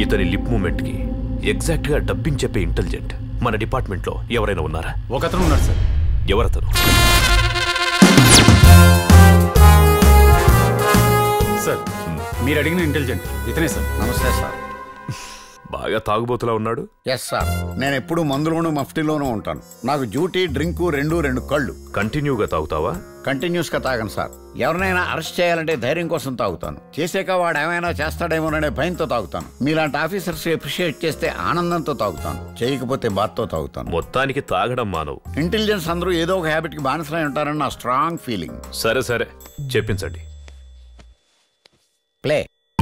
ఇతని lip movement కి exact గా డబ్బింగ్ చెప్పే ఇంటెలిజెంట్ మన డిపార్ట్మెంట్ లో ఎవరైనా ఉన్నారా ఒకతను ఉన్నాడు సార్ ఎవరతను సార్ మీరు అడిగిన ఇంటెలిజెంట్ ఇతనే సార్ నమస్తే సార్ బాగా తాగుబోతులా ఉన్నాడు ఎస్ సార్ నేను ఎప్పుడు మందులోను మఫ్టీలోనూ ఉంటాను నాకు డ్యూటీ డ్రింకు రెండు రెండు కళ్ళు కంటిన్యూగా తాగుతావా కంటిన్యూస్ గా తాగను సార్ ఎవరినైనా అరెస్ట్ చేయాలంటే ధైర్యం కోసం తాగుతాను చేసాక వాడు ఏమైనా చేస్తాడేమోననే భయంతో తాగుతాను మీలాంటి ఆఫీసర్స్ అప్రిషియేట్ చేస్తే ఆనందంతో తాగుతాను చేయకపోతే బాధతో తాగుతాను మొత్తానికి తాగడం మానవు ఇంటెలిజెన్స్ అందరూ ఏదో ఒక హ్యాబిట్ కి బానిసలై ఉంటారని నా స్ట్రాంగ్ ఫీలింగ్ సరే సరే చెప్పించండి play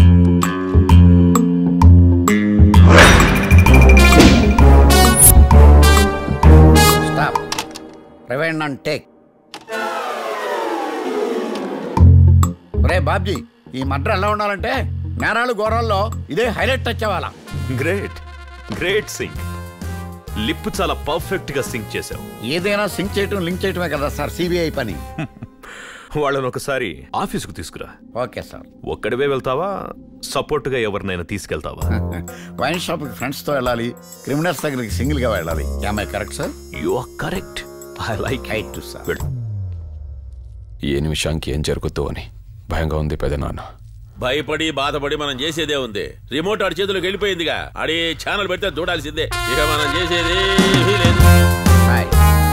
stop rewind and take రే బాబ్జీ ఈ మడ్ర ఎలా ఉండాలంటే నేరాలు ఘోరాల్లో ఇదే హైలైట్ టచ్ అవ్వాలా గ్రేట్ గ్రేట్ సింగ్ లిప్ చాలా పర్ఫెక్ట్ గా సింక్ చేసావు ఏదైనా సింక్ చేయటం లింక్ చేయటమే కదా సార్ సిబిఐ పని వాళ్ళని ఒకసారి ఆఫీసుకు తీసుకురా ఓకే సార్ ఒక్కడివే వెళ్తావా సపోర్ట్ గా ఎవరినైనా తీసుకెళ్తావా వైన్ షాప్ కి ఫ్రెండ్స్ తో వెళ్ళాలి క్రిమినల్స్ దగ్గరికి సింగిల్ గా వెళ్ళాలి I correct sir you are correct I like height to sir వెళ్ళు ఏ నిమిషానికి ఏం జరుగుద్దో అని భయంగా ఉంది పెదనాన్న భయపడి బాధపడి మనం చేసేదే ఉంది రిమోట్ ఆడి చేతిలోకి వెళ్ళిపోయిందిగా ఆడి ఛానల్ పెడితే చూడాల్సిందే ఇక మనం చేసేది ఏమీ లేదు హాయ్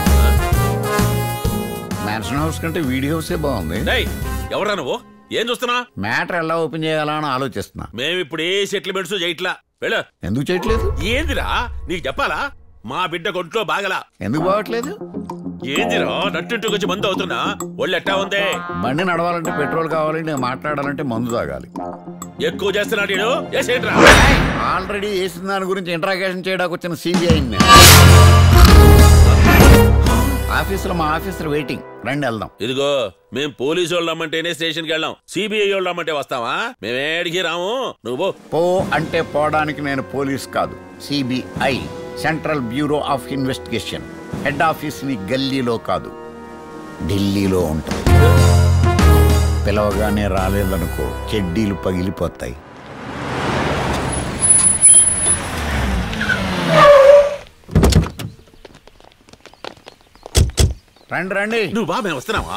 మ్యాన్షన్ హౌస్ కంటే వీడియో హౌసే బాగుంది డేయ్, ఎవరా నువ్వు ఏం చూస్తున్నా మ్యాటర్ ఎలా ఓపెన్ చేయాలా అని ఆలోచిస్తున్నా మేము ఇప్పుడు ఏ సెటిల్మెంట్స్ చేయట్లా వెళ్ళు ఎందుకు చేయట్లేదు ఏందిరా నీకు చెప్పాలా మా బిడ్డ ఒంట్లో బాగలా ఎందుకు బాగట్లేదు ఏందిరా నట్టుంటుకొచ్చి మందు అవుతున్నా ఒళ్ళు ఎట్టా ఉంది బండి నడవాలంటే పెట్రోల్ కావాలి నేను మాట్లాడాలంటే మందు తాగాలి ఎక్కువ చేస్తున్నాడు ఈడు. ఏసేంట్రా ఆల్రెడీ వేసిన దాని గురించి ఇంట్రాగేషన్ చేయడానికి వచ్చిన సిబిఐ ఆఫీసులో మా ఆఫీసర్ వెయిటింగ్ రండి వెళ్దాం ఇదిగో మేం పోలీసు వాళ్ళు రమ్మంటేనే స్టేషన్కి వెళ్ళాం సిబిఐ వాళ్ళు రమ్మంటే వస్తావా మేమేడికి రాము నువ్వు పో. పో అంటే పోవడానికి నేను పోలీస్ కాదు CBI central bureau of investigation head office ని గల్లీలో కాదు ఢిల్లీలో ఉంటుంది పిలవగానే రాలేదనుకో చెడ్డీలు పగిలిపోతాయి రండి రండి నువ్వు బా మేము వస్తున్నావా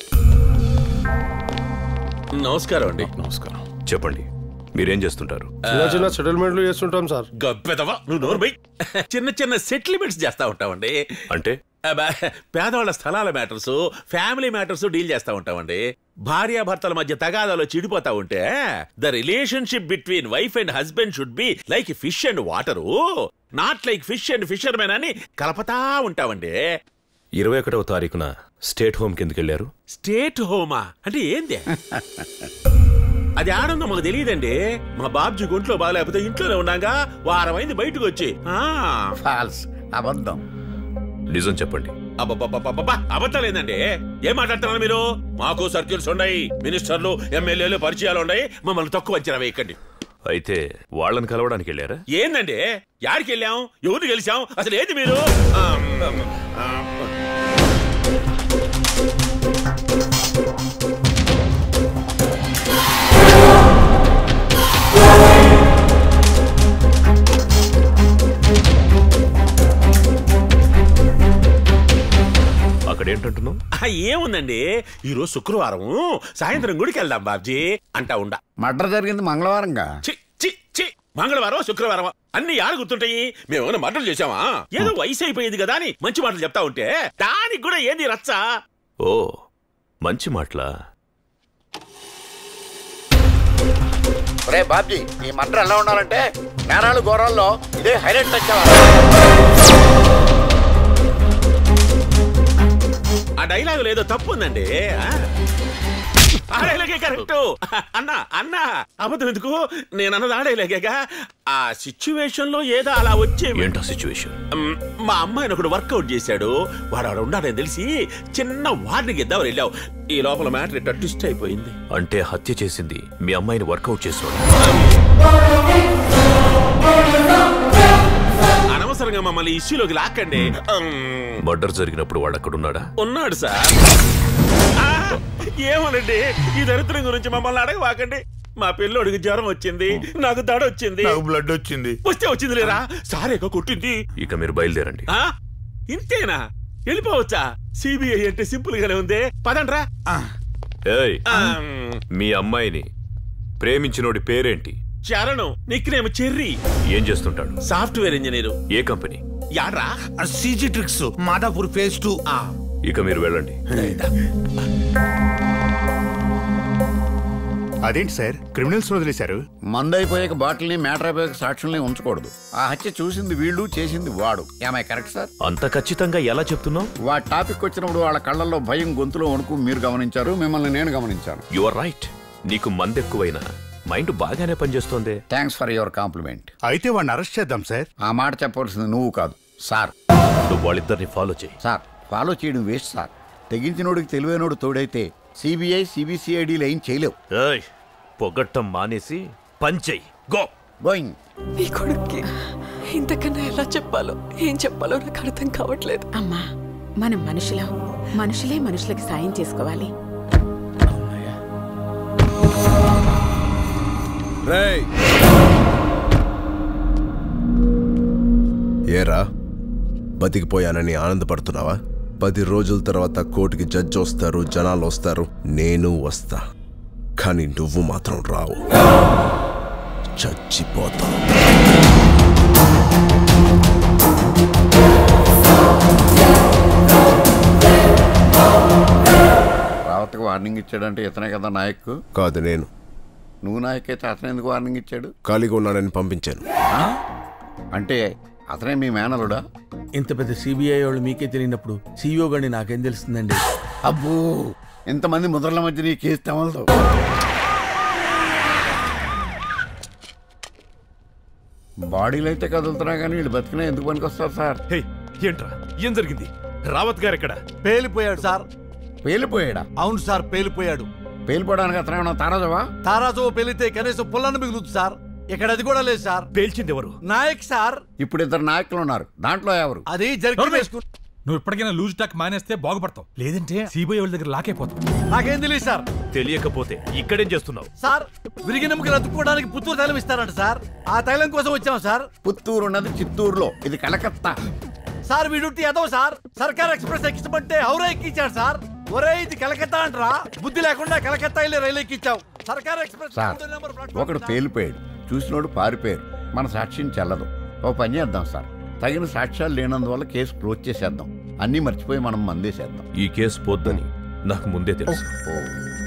నమస్కారం అండి నమస్కారం చెప్పండి మీరేం చేస్తుంటారు చిన్న చిన్న సెటిల్మెంట్లు చేస్తుంటాం సార్ గబ్బెదవా నువ్వు నోరు బై చిన్న చిన్న సెటిల్మెంట్స్ చేస్తా ఉంటామండి అంటే అబ్బా, పేదవాళ్ళ స్థలాల మ్యాటర్స్ ఫ్యామిలీ మ్యాటర్స్ డీల్ చేస్తా ఉంటామండి భార్యాభర్తల మధ్య తగాదాలు చిడిపోతా ఉంటే the relationship between wife and husband should be like fish and water not like fish and fishermen అని కలపతా ఉంటామండి ఇరవై ఒకటవ తారీఖున స్టేట్ హోమ్ కిందకి వెళ్ళారు స్టేట్ హోమా అంటే ఏంది అది ఆనందం మాకు తెలియదండి మా బాబ్జీ గుంట్లో బాగాలేకపోతే ఇంట్లోనే ఉన్నాగా వారం అయింది బయటకు వచ్చి ఆ ఫాల్స్ అబద్ధం నిజం చెప్పండి అబ్బబ్బబ్బబ్బబ్బా, అబద్ధాలేందండి ఏం మాట్లాడుతున్నారు మీరు మాకు సర్కిల్స్ ఉన్నాయి మినిస్టర్లు ఎమ్మెల్యేలు పరిచయాలు ఉన్నాయి మమ్మల్ని తక్కువ అంచనా వేయకండి అయితే వాళ్ళని కలవడానికి వెళ్ళారా ఏందండి యాడికి వెళ్ళాం ఎవరు గెలిచాం అసలు ఏంది మీరు ఆ, ఆ, అక్కడ ఏంటంటున్నావు ఆ, ఏముందండి ఈరోజు శుక్రవారం సాయంత్రం గుడికి వెళ్దాం బాబ్జీ అంటా ఉండ మర్డర్ జరిగింది మంగళవారంగా చి చి చి మంగళవారం శుక్రవారం అన్ని యాడ గుర్తుంటాయి మేమేమైనా మటలు చేసామా ఏదో వయసు అయిపోయింది కదా అని మంచి మాటలు చెప్తా ఉంటే దానికి కూడా ఏంది రచ్చ ఓ మంచి మాటలా రే బాబ్జీ ఈ మర్డర్ ఎలా ఉండాలంటే నేరాలు ఘోరాల్లో ఇదే హైలైట్ టచ్ ఆ డైలాగ్ లేదో తప్పు ఉందండి ఆ? ఆ డైలాగే కరెక్ట్ అన్న అన్న అబద్ధం ఎందుకు నేను అన్నది ఆ డైలాగేగా ఆ సిచ్యువేషన్ లో ఏదో అలా వచ్చే ఏంటా సిచ్యువేషన్ మ్, మా అమ్మాయిని ఒకడు వర్కౌట్ చేశాడు వాడు ఆడ ఉన్నాడని తెలిసి చిన్న వాడిని ఇద్దామని వెళ్ళావు ఈ లోపల మ్యాటర్ ఇట్ట ట్విస్ట్ అయిపోయింది అంటే హత్య చేసింది మీ అమ్మాయిని వర్కౌట్ చేసేవాడు అనవసరంగా మమ్మల్ని ఇష్యూలోకి లాక్కండి మ్, మర్డర్ జరిగినప్పుడు వాడు అక్కడ ఉన్నాడా ఉన్నాడు సార్ ఆ, ఏమోనండి ఈ దరిద్రం గురించి మమ్మల్ని అడగవాకండి మా పిల్లోడికి జ్వరం వచ్చింది నాకు దడ వచ్చింది నాకు బ్లడ్ వచ్చింది వస్తే వచ్చింది లేరా సారేగా కొట్టింది ఇక మీరు బయలుదేరండి ఆ ఇంతేనా వెళ్ళిపోవచ్చా సిబిఐ అంటే సింపుల్ గానే ఉంది పదండ్రా ఏయ్ ఆ, మీ అమ్మాయిని ప్రేమించినోడి పేరేంటి చరణం నిక్నేమ్ చెర్రీ ఏం చేస్తుంటాడు సాఫ్ట్వేర్ ఇంజనీరు ఏ కంపెనీ యాడ్రా CG Tricks Madhapur phase two ఆ, ఇక మీరు వెళ్ళండి అదేంటి సార్ క్రిమినల్స్ వదిలేశారు మందు అయిపోయాక బాటిల్ని మ్యాటర్ అయిపోయాక సాక్షుల్ని ఉంచకూడదు ఆ హత్య చూసింది వీళ్ళు చేసింది వాడు ఏమై కరెక్ట్ సార్ అంత ఖచ్చితంగా ఎలా చెప్తున్నావు వాడి టాపిక్ వచ్చినప్పుడు వాళ్ళ కళ్ళల్లో భయం గొంతులో వణుకు మీరు గమనించారు మిమ్మల్ని నేను గమనించాను యు ఆర్ రైట్ నీకు మందెక్కువైనా మైండ్ బాగానే పనిచేస్తోంది థ్యాంక్స్ ఫర్ యువర్ కాంప్లిమెంట్ అయితే వాడిని అరెస్ట్ చేద్దాం సార్ ఆ మాట చెప్పవలసింది నువ్వు కాదు సార్ నువ్వు వాళ్ళిద్దరిని ఫాలో చేయి సార్ ఫాలో చేయడం వేస్ట్ సార్ తెగించినోడికి తెలివైనోడు తోడైతే సిబిఐ సిబిసిఐడీలు ఏం చేయలేవు ఏయ్ పొగట్టం మానేసి పంచేయి గో గోయింగ్ మీ కొడుక్కి ఇంతకన్నా ఎలా చెప్పాలో ఏం చెప్పాలో నాకు అర్థం కావట్లేదు అమ్మా మనం మనుషులం మనుషులే మనుషులకి సాయం చేసుకోవాలి ఏరా బతికిపోయానని ఆనందపడుతున్నావా పది రోజుల తర్వాత కోర్టుకి జడ్జి వస్తారు జనాలు వస్తారు నేను వస్తా కానీ నువ్వు మాత్రం రావు చచ్చిపోతావు రావత్కి వార్నింగ్ ఇచ్చాడంటే ఇతనే కదా నాయక్ కాదు నేను నువ్వు నాయక్ అయితే అతను ఎందుకు వార్నింగ్ ఇచ్చాడు ఖాళీగా ఉన్నానని పంపించాను అంటే అతనే మీ మేనలుడా ఇంత పెద్ద సిబిఐ వాళ్ళు మీకే తెలియనప్పుడు సిఇఓ గండి నాకేం తెలుస్తుందండి అబ్బో ఇంతమంది ముద్రల మధ్య నీ కేసు తెమలదు బాడీలు అయితే కదులుతున్నా కానీ వీళ్ళు బతికినా ఎందుకు పనికొస్తారు సార్ హే ఏంట్రా ఏం జరిగింది రావత్ గారు ఎక్కడ పేలిపోయాడు సార్ పేలిపోయాడా అవును సార్ పేలిపోయాడు పేలిపోవడానికి అతను ఏమన్నా తారాజవా తారాజు పేలితే కనీసం పుల్లన్న మిగులుతుంది సార్ ఇక్కడ అది కూడా లేదు సార్ పేల్చింది ఎవరు నాయక్ సార్ ఇప్పుడు ఇద్దరు నాయకులు ఉన్నారు దాంట్లో ఎవరు అది జరిగి వేసుకు నువ్వు ఇప్పటికైనా లూజ్ టాక్ మానేస్తే బాగుపడతావు లేదంటే సిబిఐ వాళ్ళ దగ్గర లాకైపోతావు నాకేం తెలియదు సార్ తెలియకపోతే ఇక్కడేం చేస్తున్నావు సార్ విరిగి నమ్మకం అతుక్కోవడానికి పుత్తూరు తైలం ఇస్తారంట సార్ ఆ తైలం కోసం వచ్చాం సార్ పుత్తూరు ఉన్నది చిత్తూరులో ఇది కలకత్తా సార్ వీడుంటి ఏదో సార్ సర్కార్ ఎక్స్ప్రెస్ ఎక్కించమంటే హౌరా ఎక్కించాడు సార్ ఒరే ఇది కలకత్తా అంటరా బుద్ధి లేకుండా కలకత్తా వెళ్ళి రైలు ఎక్కించావు సర్కార్ ఎక్స్ప్రెస్ సార్ మూడో నెంబర్ ప్లాట్ఫామ్ ఒకడు సార్. పేలిపోయాడు చూసినోడు పారిపోయారు మన సాక్ష్యం చెల్లదు ఓ పని చేద్దాం సార్ తగిన సాక్ష్యాలు లేనందువల్ల కేసు క్లోజ్ చేసేద్దాం అన్నీ మర్చిపోయి మనం మందేసేద్దాం ఈ కేసు పోద్దని నాకు ముందే తెలుసు ఓ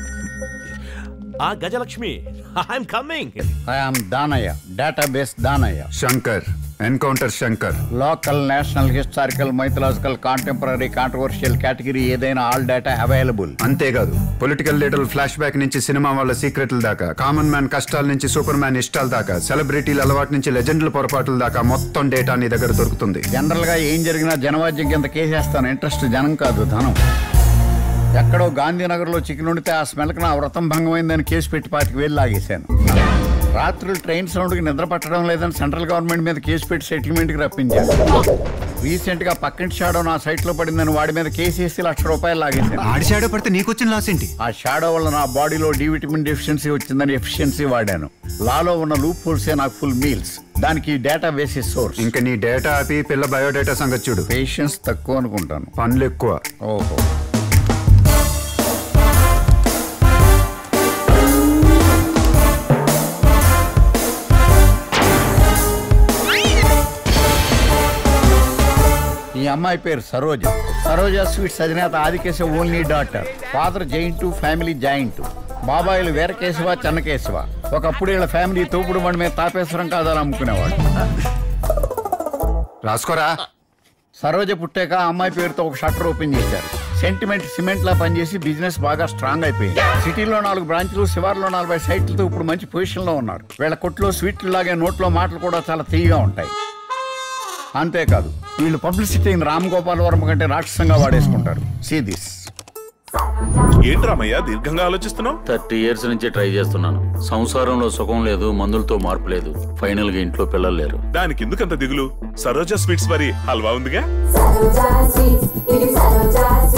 ఆ Gajalakshmi I'm coming I'm Danayya database Danayya Shankar encounter Shankar local national historical mythological contemporary controversial category ఏదైనా ఆల్ డేటా అవైలబుల్ అంతేకాదు పొలిటికల్ లీడర్ ఫ్లాష్ బ్యాక్ నుంచి సినిమా వాళ్ళ సీక్రెట్ల దాకా కామన్ మ్యాన్ కష్టాల నుంచి సూపర్ మ్యాన్ ఇష్టాల దాకా సెలబ్రిటీల అలవాటు నుంచి లెజెండ్ల పొరపాట్ల దాకా మొత్తం డేటా నీ దగ్గర దొరుకుతుంది జనరల్ గా ఏం జరిగినా జనవాద్యం కింద కేసేస్తాను ఇంట్రెస్ట్ జనం కాదు ధనం ఎక్కడో గాంధీనగర్లో చికెన్ వండితే ఆ స్మెల్కి నా వ్రతం భంగమైందని కేసు పెట్టి పాతికి వేలు లాగేశాను రాత్రులు ట్రైన్ సౌండ్కి నిద్ర పట్టడం లేదని సెంట్రల్ గవర్నమెంట్ మీద కేసు పెట్టి సెటిల్మెంట్కి రప్పించాను రీసెంట్ గా పక్కింటి షాడో నా సైట్ లో పడిందని వాడి మీద కేసు వేసి లక్ష రూపాయలు లాగేశాను ఆడి షాడో పడితే నీకొచ్చిన లాస్ ఏంటి ఆ షాడో వల్ల నా బాడీలో డి విటమిన్ డెఫిషియన్సీ వచ్చిందని ఎఫిషియన్సీ వాడాను లాలో ఉన్న లూప్ హోల్సే నాకు ఫుల్ మీల్స్ దానికి డేటా బేసిస్ సోర్స్ ఇంకా నీ డేటా ఆపి పిల్ల బయోడేటా సంగతి చూడు పేషెన్స్ తక్కువ అనుకుంటాను పనులు ఎక్కువ ఓహో ఈ అమ్మాయి పేరు సరోజ సరోజ స్వీట్స్ అధినేత Adikesava only daughter father giant family joint బాబాయిలు వీరకేశవ చెన్నకేశవ ఒకప్పుడు వీళ్ళ ఫ్యామిలీ తోపుడు బండి మీద తాపేశ్వరం కాదాలు అమ్ముకునేవాడు రాసుకోరా సరోజ పుట్టాక ఆ అమ్మాయి పేరుతో ఒక షట్టర్ ఓపెన్ చేశారు సెంటిమెంట్ సిమెంట్ లా పనిచేసి బిజినెస్ బాగా స్ట్రాంగ్ అయిపోయింది సిటీలో నాలుగు బ్రాంచ్లు శివార్లో నలభై సైట్లతో ఇప్పుడు మంచి పొజిషన్ లో ఉన్నారు వీళ్ళ కొట్లో స్వీట్లు లాగే నోట్లో మాటలు కూడా చాలా తీయగా ఉంటాయి అంతేకాదు వీళ్ళు పబ్లిసిటీని రామ్ గోపాల్ వర్మ కంటే రాక్షసంగా వాడేసుకుంటారు సీ దిస్ ఏంట్రామయ్య దీర్ఘంగా ఆలోచిస్తున్నావు థర్టీ ఇయర్స్ నుంచి ట్రై చేస్తున్నాను సంసారంలో సుఖం లేదు మందులతో మార్పు లేదు ఫైనల్ గా ఇంట్లో పిల్లలు లేరు దానికి ఎందుకంత దిగులు సరోజా స్వీట్స్ మరి హల్వా ఉందిగా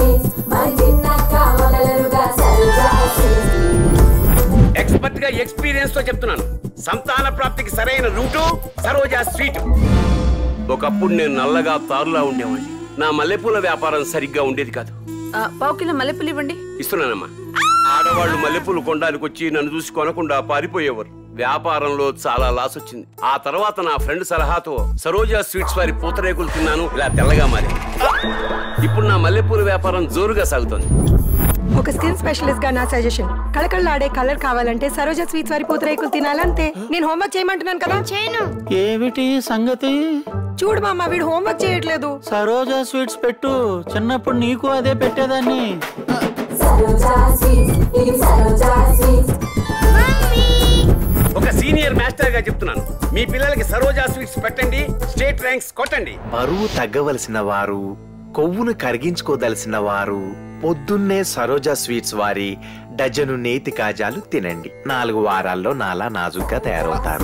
ఎక్స్పర్ట్ గా ఎక్స్పీరియన్స్ ఎక్స్పీరియన్స్ తో చెప్తున్నాను సంతాన ప్రాప్తికి సరైన రూటు సరోజా స్వీట్ ఒకప్పుడు నేను నల్లగా తారులా ఉండేవాడిని నా మల్లెపూల వ్యాపారం సరిగ్గా ఉండేది కాదు ఆ, పావు కిలో మల్లెపూలు ఇవ్వండి ఇస్తున్నానమ్మా ఆడవాళ్ళు మల్లెపూలు కొనడానికి వచ్చి నన్ను చూసి కొనకుండా పారిపోయేవారు వ్యాపారంలో చాలా లాస్ వచ్చింది ఆ తర్వాత నా ఫ్రెండ్ సలహాతో సరోజా స్వీట్స్ వారి పూతరేకులు తిన్నాను ఇలా తెల్లగా మారి ఇప్పుడు నా మల్లెపూల వ్యాపారం జోరుగా సాగుతోంది ఒక స్కిన్ స్పెషలిస్ట్ గా నా సజెషన్ కళకళలాడే కలర్ కావాలంటే సరోజ స్వీట్స్ వారి పూతరేకులు తినాలంతే నేను హోంవర్క్ చేయమంటున్నాను కదా చేయను ఏమిటి సంగతి చూడు మామ వీడు హోంవర్క్ చేయట్లేదు సరోజా స్వీట్స్ పెట్టు చిన్నప్పుడు నీకు అదే పెట్టేదాన్ని ఒక సీనియర్ మాస్టర్ గా చెప్తున్నాను మీ పిల్లలకి సరోజా స్వీట్స్ పెట్టండి స్టేట్ ర్యాంక్స్ కొట్టండి బరువు తగ్గవలసిన వారు కొవ్వును కరిగించుకోదలసిన వారు పొద్దున్నే సరోజా స్వీట్స్ వారి డజను నేతి కాజాలు తినండి నాలుగు వారాల్లో నాలా నాజుగ్గా తయారవుతారు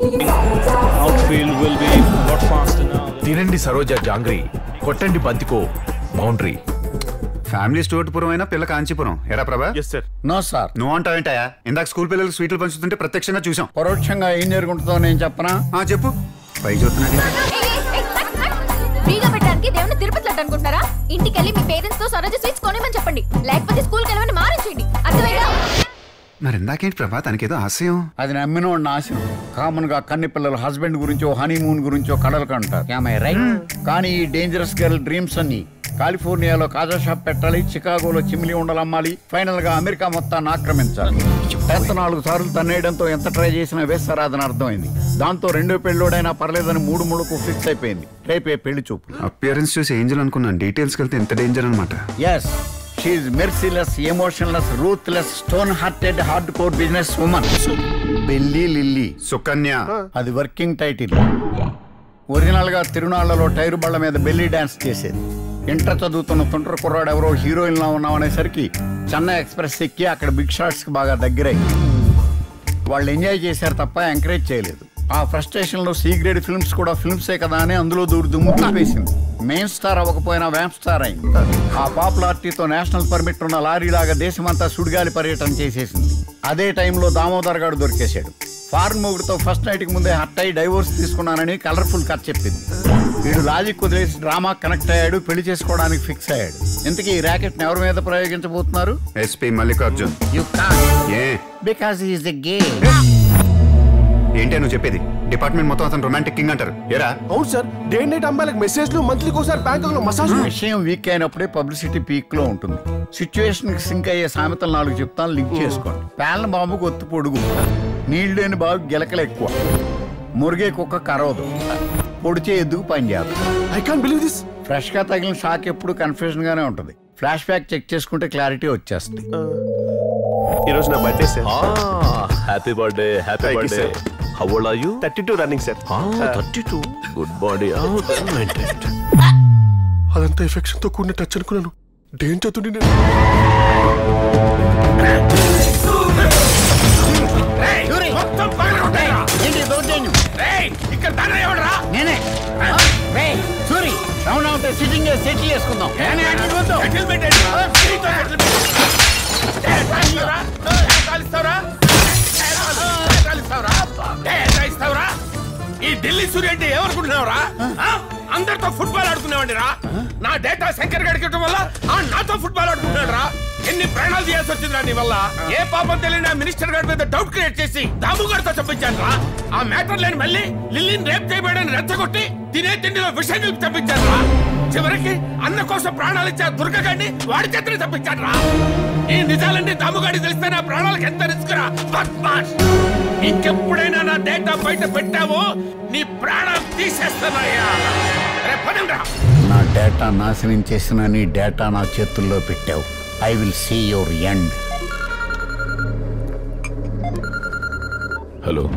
తినండి సరోజా జాంగ్రీ కొట్టండి బంతికో బౌండరీ ఫ్యామిలీ స్టోర్పురం అయినా పిల్ల కాంచీపురం ఎరా ప్రభా నో సార్ నువ్వు అంటావేంటయా ఇందాక స్కూల్ పిల్లలకు స్వీట్లు పంచుతుంటే ప్రత్యక్షంగా చూసాం పరోక్షంగా ఏం జరుగుతుందో నేను చెప్పనా చెప్పు పై చూస్తున్నది ఫ్రీగా పెట్టడానికి దేవుని తిరుపతి లడ్డు అనుకుంటున్నారా ఇంటికి వెళ్ళి మీ పేరెంట్స్ తో సరోజ స్వీట్స్ కొనిమని చెప్పండి లేకపోతే స్కూల్కి వెళ్ళమని మారించండి అర్థమైందా మరి ఇందాకేంటి ప్రభా తనకేదో ఆశయం అది నమ్మినోడి నాశనం కామన్ గా కన్ని పిల్లలు హస్బెండ్ గురించో హనీమూన్ గురించో కడలు కంటారు రైట్ కానీ ఈ డేంజరస్ గర్ల్ డ్రీమ్స్ అన్ని కాలిఫోర్నియాలో కాజా షాప్ పెట్టాలి చికాగోలో చిమిలి ఉండలు అమ్మాలి ఫైనల్ గా అమెరికా మొత్తాన్ని ఆక్రమించాలి ఎంత నాలుగు సార్లు తన్నేయడంతో ఎంత ట్రై చేసినా వేస్తారాదని అర్థమైంది దాంతో రెండో పెళ్ళోడైనా పర్లేదని మూడు మూడుకు ఫిక్స్ అయిపోయింది రేపే పెళ్లి చూపు అపియరెన్స్ చూసి ఏంజల్ అనుకున్నాను డీటెయిల్స్కి వెళ్తే ఎంత డేంజర్ అనమాట yes she merciless emotionless ruthless stone hearted hard core business woman బెల్లి లిల్లీ సుకన్య అది వర్కింగ్ టైటిల్ ఒరిజినల్ గా తిరునాళ్లలో టైరు బళ్ళ మీద బెల్లి డాన్స్ చేసేది ఇంటర్ చదువుతున్న తుంటర కుర్రాడు ఎవరో హీరోయిన్ లా ఉన్నాం అనేసరికి చెన్నై ఎక్స్ప్రెస్ ఎక్కి అక్కడ బిగ్ షాట్స్ కి బాగా దగ్గరయ్యి వాళ్ళు ఎంజాయ్ చేశారు తప్ప ఎంకరేజ్ చేయలేదు ఆ ఫ్రస్ట్రేషన్ లో సి గ్రేడ్ ఫిల్మ్స్ కూడా ఫిల్మ్సే కదా అని అందులో దూరు దుమ్ము వేసింది మెయిన్ స్టార్ అవ్వకపోయినా వ్యాంప్ స్టార్ అయింది ఆ పాపులారిటీతో నేషనల్ పర్మిట్ ఉన్న లారీ లాగా దేశమంతా సుడిగాలి పర్యటన చేసేసింది అదే టైంలో దామోదర్ గారు దొరికేశాడు ఫారెన్ మొగుడుతో ఫస్ట్ నైట్ కి ముందే హట్ అయి డైవోర్స్ తీసుకున్నానని కలర్ఫుల్ కథ చెప్పింది వీడు లాజిక్ కుదిరేసి డ్రామా కనెక్ట్ అయ్యాడు పెళ్లి చేసుకోవడానికి ఫిక్స్ అయ్యాడు ఇంతకీ ఈ ర్యాకెట్ ఎవరి మీద ప్రయోగించబోతున్నారు SP Mallikarjun you a because is a gay ఏంటి నువ్వు చెప్పేది డిపార్ట్మెంట్ మొత్తం అతను రొమాంటిక్ కింగ్ అంటారు ఏరా అవును సార్ డే నైట్ అమ్మాయిలకు మెసేజ్లు మంత్లీకి ఒకసారి బ్యాంకులో మసాజ్ విషయం వీక్ అయినప్పుడే పబ్లిసిటీ పీక్ లో ఉంటుంది సిచ్యువేషన్ కి సింక్ అయ్యే సామెతలు నాలుగు చెప్తాను లింక్ చేసుకోండి పేలన బాబుకు ఒత్తు పొడుగు నీళ్లు లేని బాబు గిలకలు ఎక్కువ మురిగే కుక్క కరవదు పొడిచే ఎద్దుకు పని చేయదు I can't believe this fresh గా తగిలిన షాక్ ఎప్పుడు కన్ఫ్యూజన్ గానే ఉంటుంది ఫ్లాష్ బ్యాక్ చెక్ చేసుకుంటే క్లారిటీ వచ్చేస్తుంది ఈ రోజు నా birthday sir happy birthday happy Thank you, birthday sir. How old are you thirty two running sir thirty two good body అదంతా ఎఫెక్షన్ తో కూడిన టచ్ అనుకున్నాను డేంజ్ అవుతుంది నేను ఇక్కడ నేనే సూరి రౌండ్ అవుతే సిట్టింగ్ సెటిల్ చేసుకుందాం ఈ ఢిల్లీ సూర్య అంటే ఏమనుకుంటున్నావురా ఆ? అందరితో ఫుట్బాల్ ఆడుకునేవాడి రా నా డేటా శంకర్ గడికటం వల్ల ఆ నాతో ఫుట్బాల్ ఆడుకుంటున్నాడు రా ఎన్ని ప్రాణాలు చేయాల్సి వచ్చిందిరా నీ వల్ల ఏ పాపం తెలియని మినిస్టర్ గారి మీద డౌట్ క్రియేట్ చేసి దాము గారితో చంపించాను రా ఆ మ్యాటర్ లేని మళ్ళీ లిల్లీని రేప్ చేయబడని రెచ్చగొట్టి తినే తిండిలో విషయం కలిపి చంపించాను రా చివరికి అన్న కోసం ప్రాణాలు ఇచ్చే దుర్గగాడిని వాడి చేతిని చంపించాను రా ఈ నిజాలన్నీ దాముగాడి తెలిస్తే నా ప్రాణాలకు ఎంత రిస్క్ రా బద్మాష్ ఇంకెప్పుడైనా నా డేటా బయట పెట్టావో నీ ప్రాణం తీసేస్తానయ్యా రేపు పదండ్రా. నా డేటా నాశనం చేసిన నీ డేటా నా చేతుల్లో పెట్టావు I will see your end hello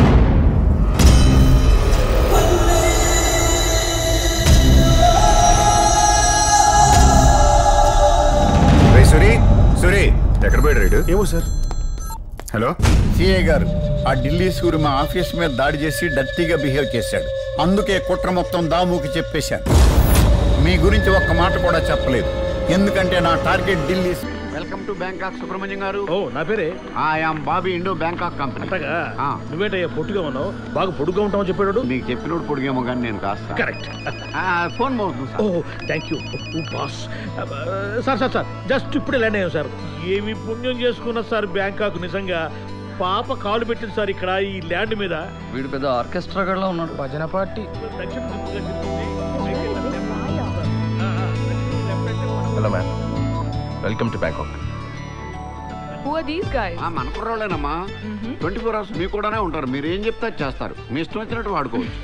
రే సురి సురి ఎక్కడ పోయాడు రైడు ఏమో సార్ హలో సిఏ గారు ఆ ఢిల్లీ సూరి మా ఆఫీస్ మీద దాడి చేసి డర్టీగా బిహేవ్ చేశాడు అందుకే కుట్ర మొత్తం దాముకి చెప్పేశాను మీ గురించి ఒక్క మాట కూడా చెప్పలేదు ఎందుకంటే నా target Delhi welcome to Bangkok Subrahmanyam గారు ఓ నా పేరే I'm Bobby Indo Bangkok company అట్టగా నువ్వేటయ్యా పొట్టుగా ఉన్నావు బాగా పొడుగ్గా ఉంటావు చెప్పాడు నీకు చెప్పినోడు పొడిగేమో కానీ నేను కాస్త కరెక్ట్ ఫోన్ మోగుతుంది ఓ thank you boss sir sir sir just ఇప్పుడే ల్యాండ్ అయ్యాం సార్ ఏమి పుణ్యం చేసుకున్న సార్ బ్యాంకాక్ నిజంగా పాప కాలు పెట్టింది సార్ ఇక్కడ ఈ ల్యాండ్ మీద వీడు పెద్ద ఆర్కెస్ట్రా గడ్లో ఉన్నాడు భజన party hello ma'am welcome to Bangkok Who are these guys? ఆ మన కుర్రోళ్ళేనమ్మా ట్వంటీ ఫోర్ అవర్స్ మీకు కూడానే ఉంటారు మీరు ఏం చెప్తే అది చేస్తారు మీ ఇష్టం వచ్చినట్టు వాడుకోవచ్చు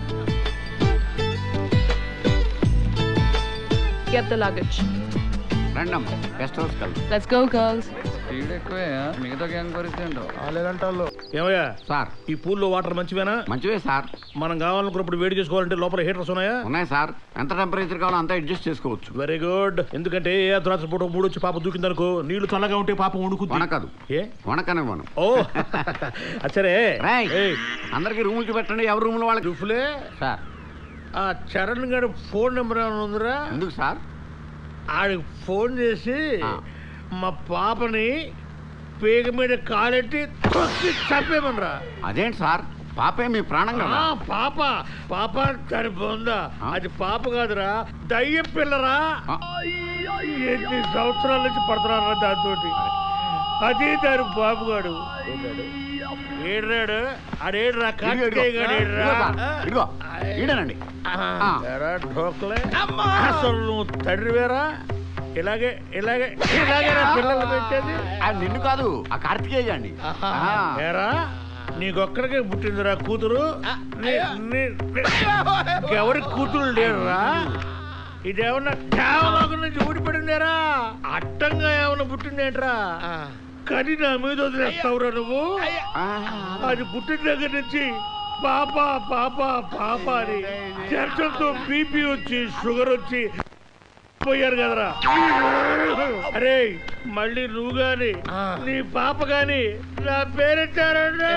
Get the luggage. రండమ్మా గెస్ట్ హౌస్ కలదు Let's go, girls. స్పీడ్ ఎక్కువే మిగతా గ్యాంగ్ పరిస్థితి ఏంటో లేదంటాళ్ళు ఏమయ్యా సార్ ఈ పూల్లో వాటర్ మంచివేనా మంచివే సార్ మనం కావాలనుకున్నప్పుడు వేడి చేసుకోవాలంటే లోపల హీటర్స్ ఉన్నాయా ఉన్నాయి సార్ ఎంత టెంపరేచర్ కావాలో అంతా అడ్జస్ట్ చేసుకోవచ్చు వెరీ గుడ్ ఎందుకంటే ఏ అర్ధరాత్రి పూట మూడు వచ్చి పాప దూకిందనుకో నీళ్లు చల్లగా ఉంటే పాప వణుకుద్ది వణకదు ఏ వణకనివ్వను ఓ అచ్చరే అందరికి రూములు చూపెట్టండి ఎవరి రూములు వాళ్ళకి రూఫ్లే సార్ ఆ చరణ్ గారి ఫోన్ నెంబర్ ఏమైనా ఉందిరా ఎందుకు సార్ ఆడికి ఫోన్ చేసి మా పాపని పేగ మీద కాలెట్టి తొక్కి చంపేమనరా అదేంటి సార్ పాపే మీ ప్రాణం కదా ఆ, పాప పాప దాని బొందా అది పాప కాదురా దయ్యం పిల్లరా ఎన్ని సంవత్సరాల నుంచి పడుతున్నారా దాంతో అది దాని బాబుగాడు ఏడ్రాడు ఆడేడ్రా కార్తికేయ గాడు ఏడ్రా ఇదిగో ఈడనండి ఎరా ఢోక్లే అసలు నువ్వు తండ్రి వేరా ఇలాగే ఇలాగే ఇలాగే నా పిల్లలు పెట్టేది నిన్ను కాదు ఆ కార్తికేయ అండి ఏరా నీకొక్కడికే పుట్టిందిరా కూతురు నీ- నీ- నీ- ఎవరి కూతురు లేరురా ఇదేమన్నా కేవలం నుంచి ఊడిపడిందేరా అట్టంగా ఏమన్నా పుట్టిందేంట్రా కని నా మీద వదిలేస్తావురా నువ్వు అది పుట్టిన దగ్గర నుంచి పాప పాప పాప అని చర్చలతో బీపీ వచ్చి షుగర్ వచ్చి పోయారు కదరా అరే మళ్ళీ నువ్వు గాని నీ పాప గాని నా పేరెట్టారంటే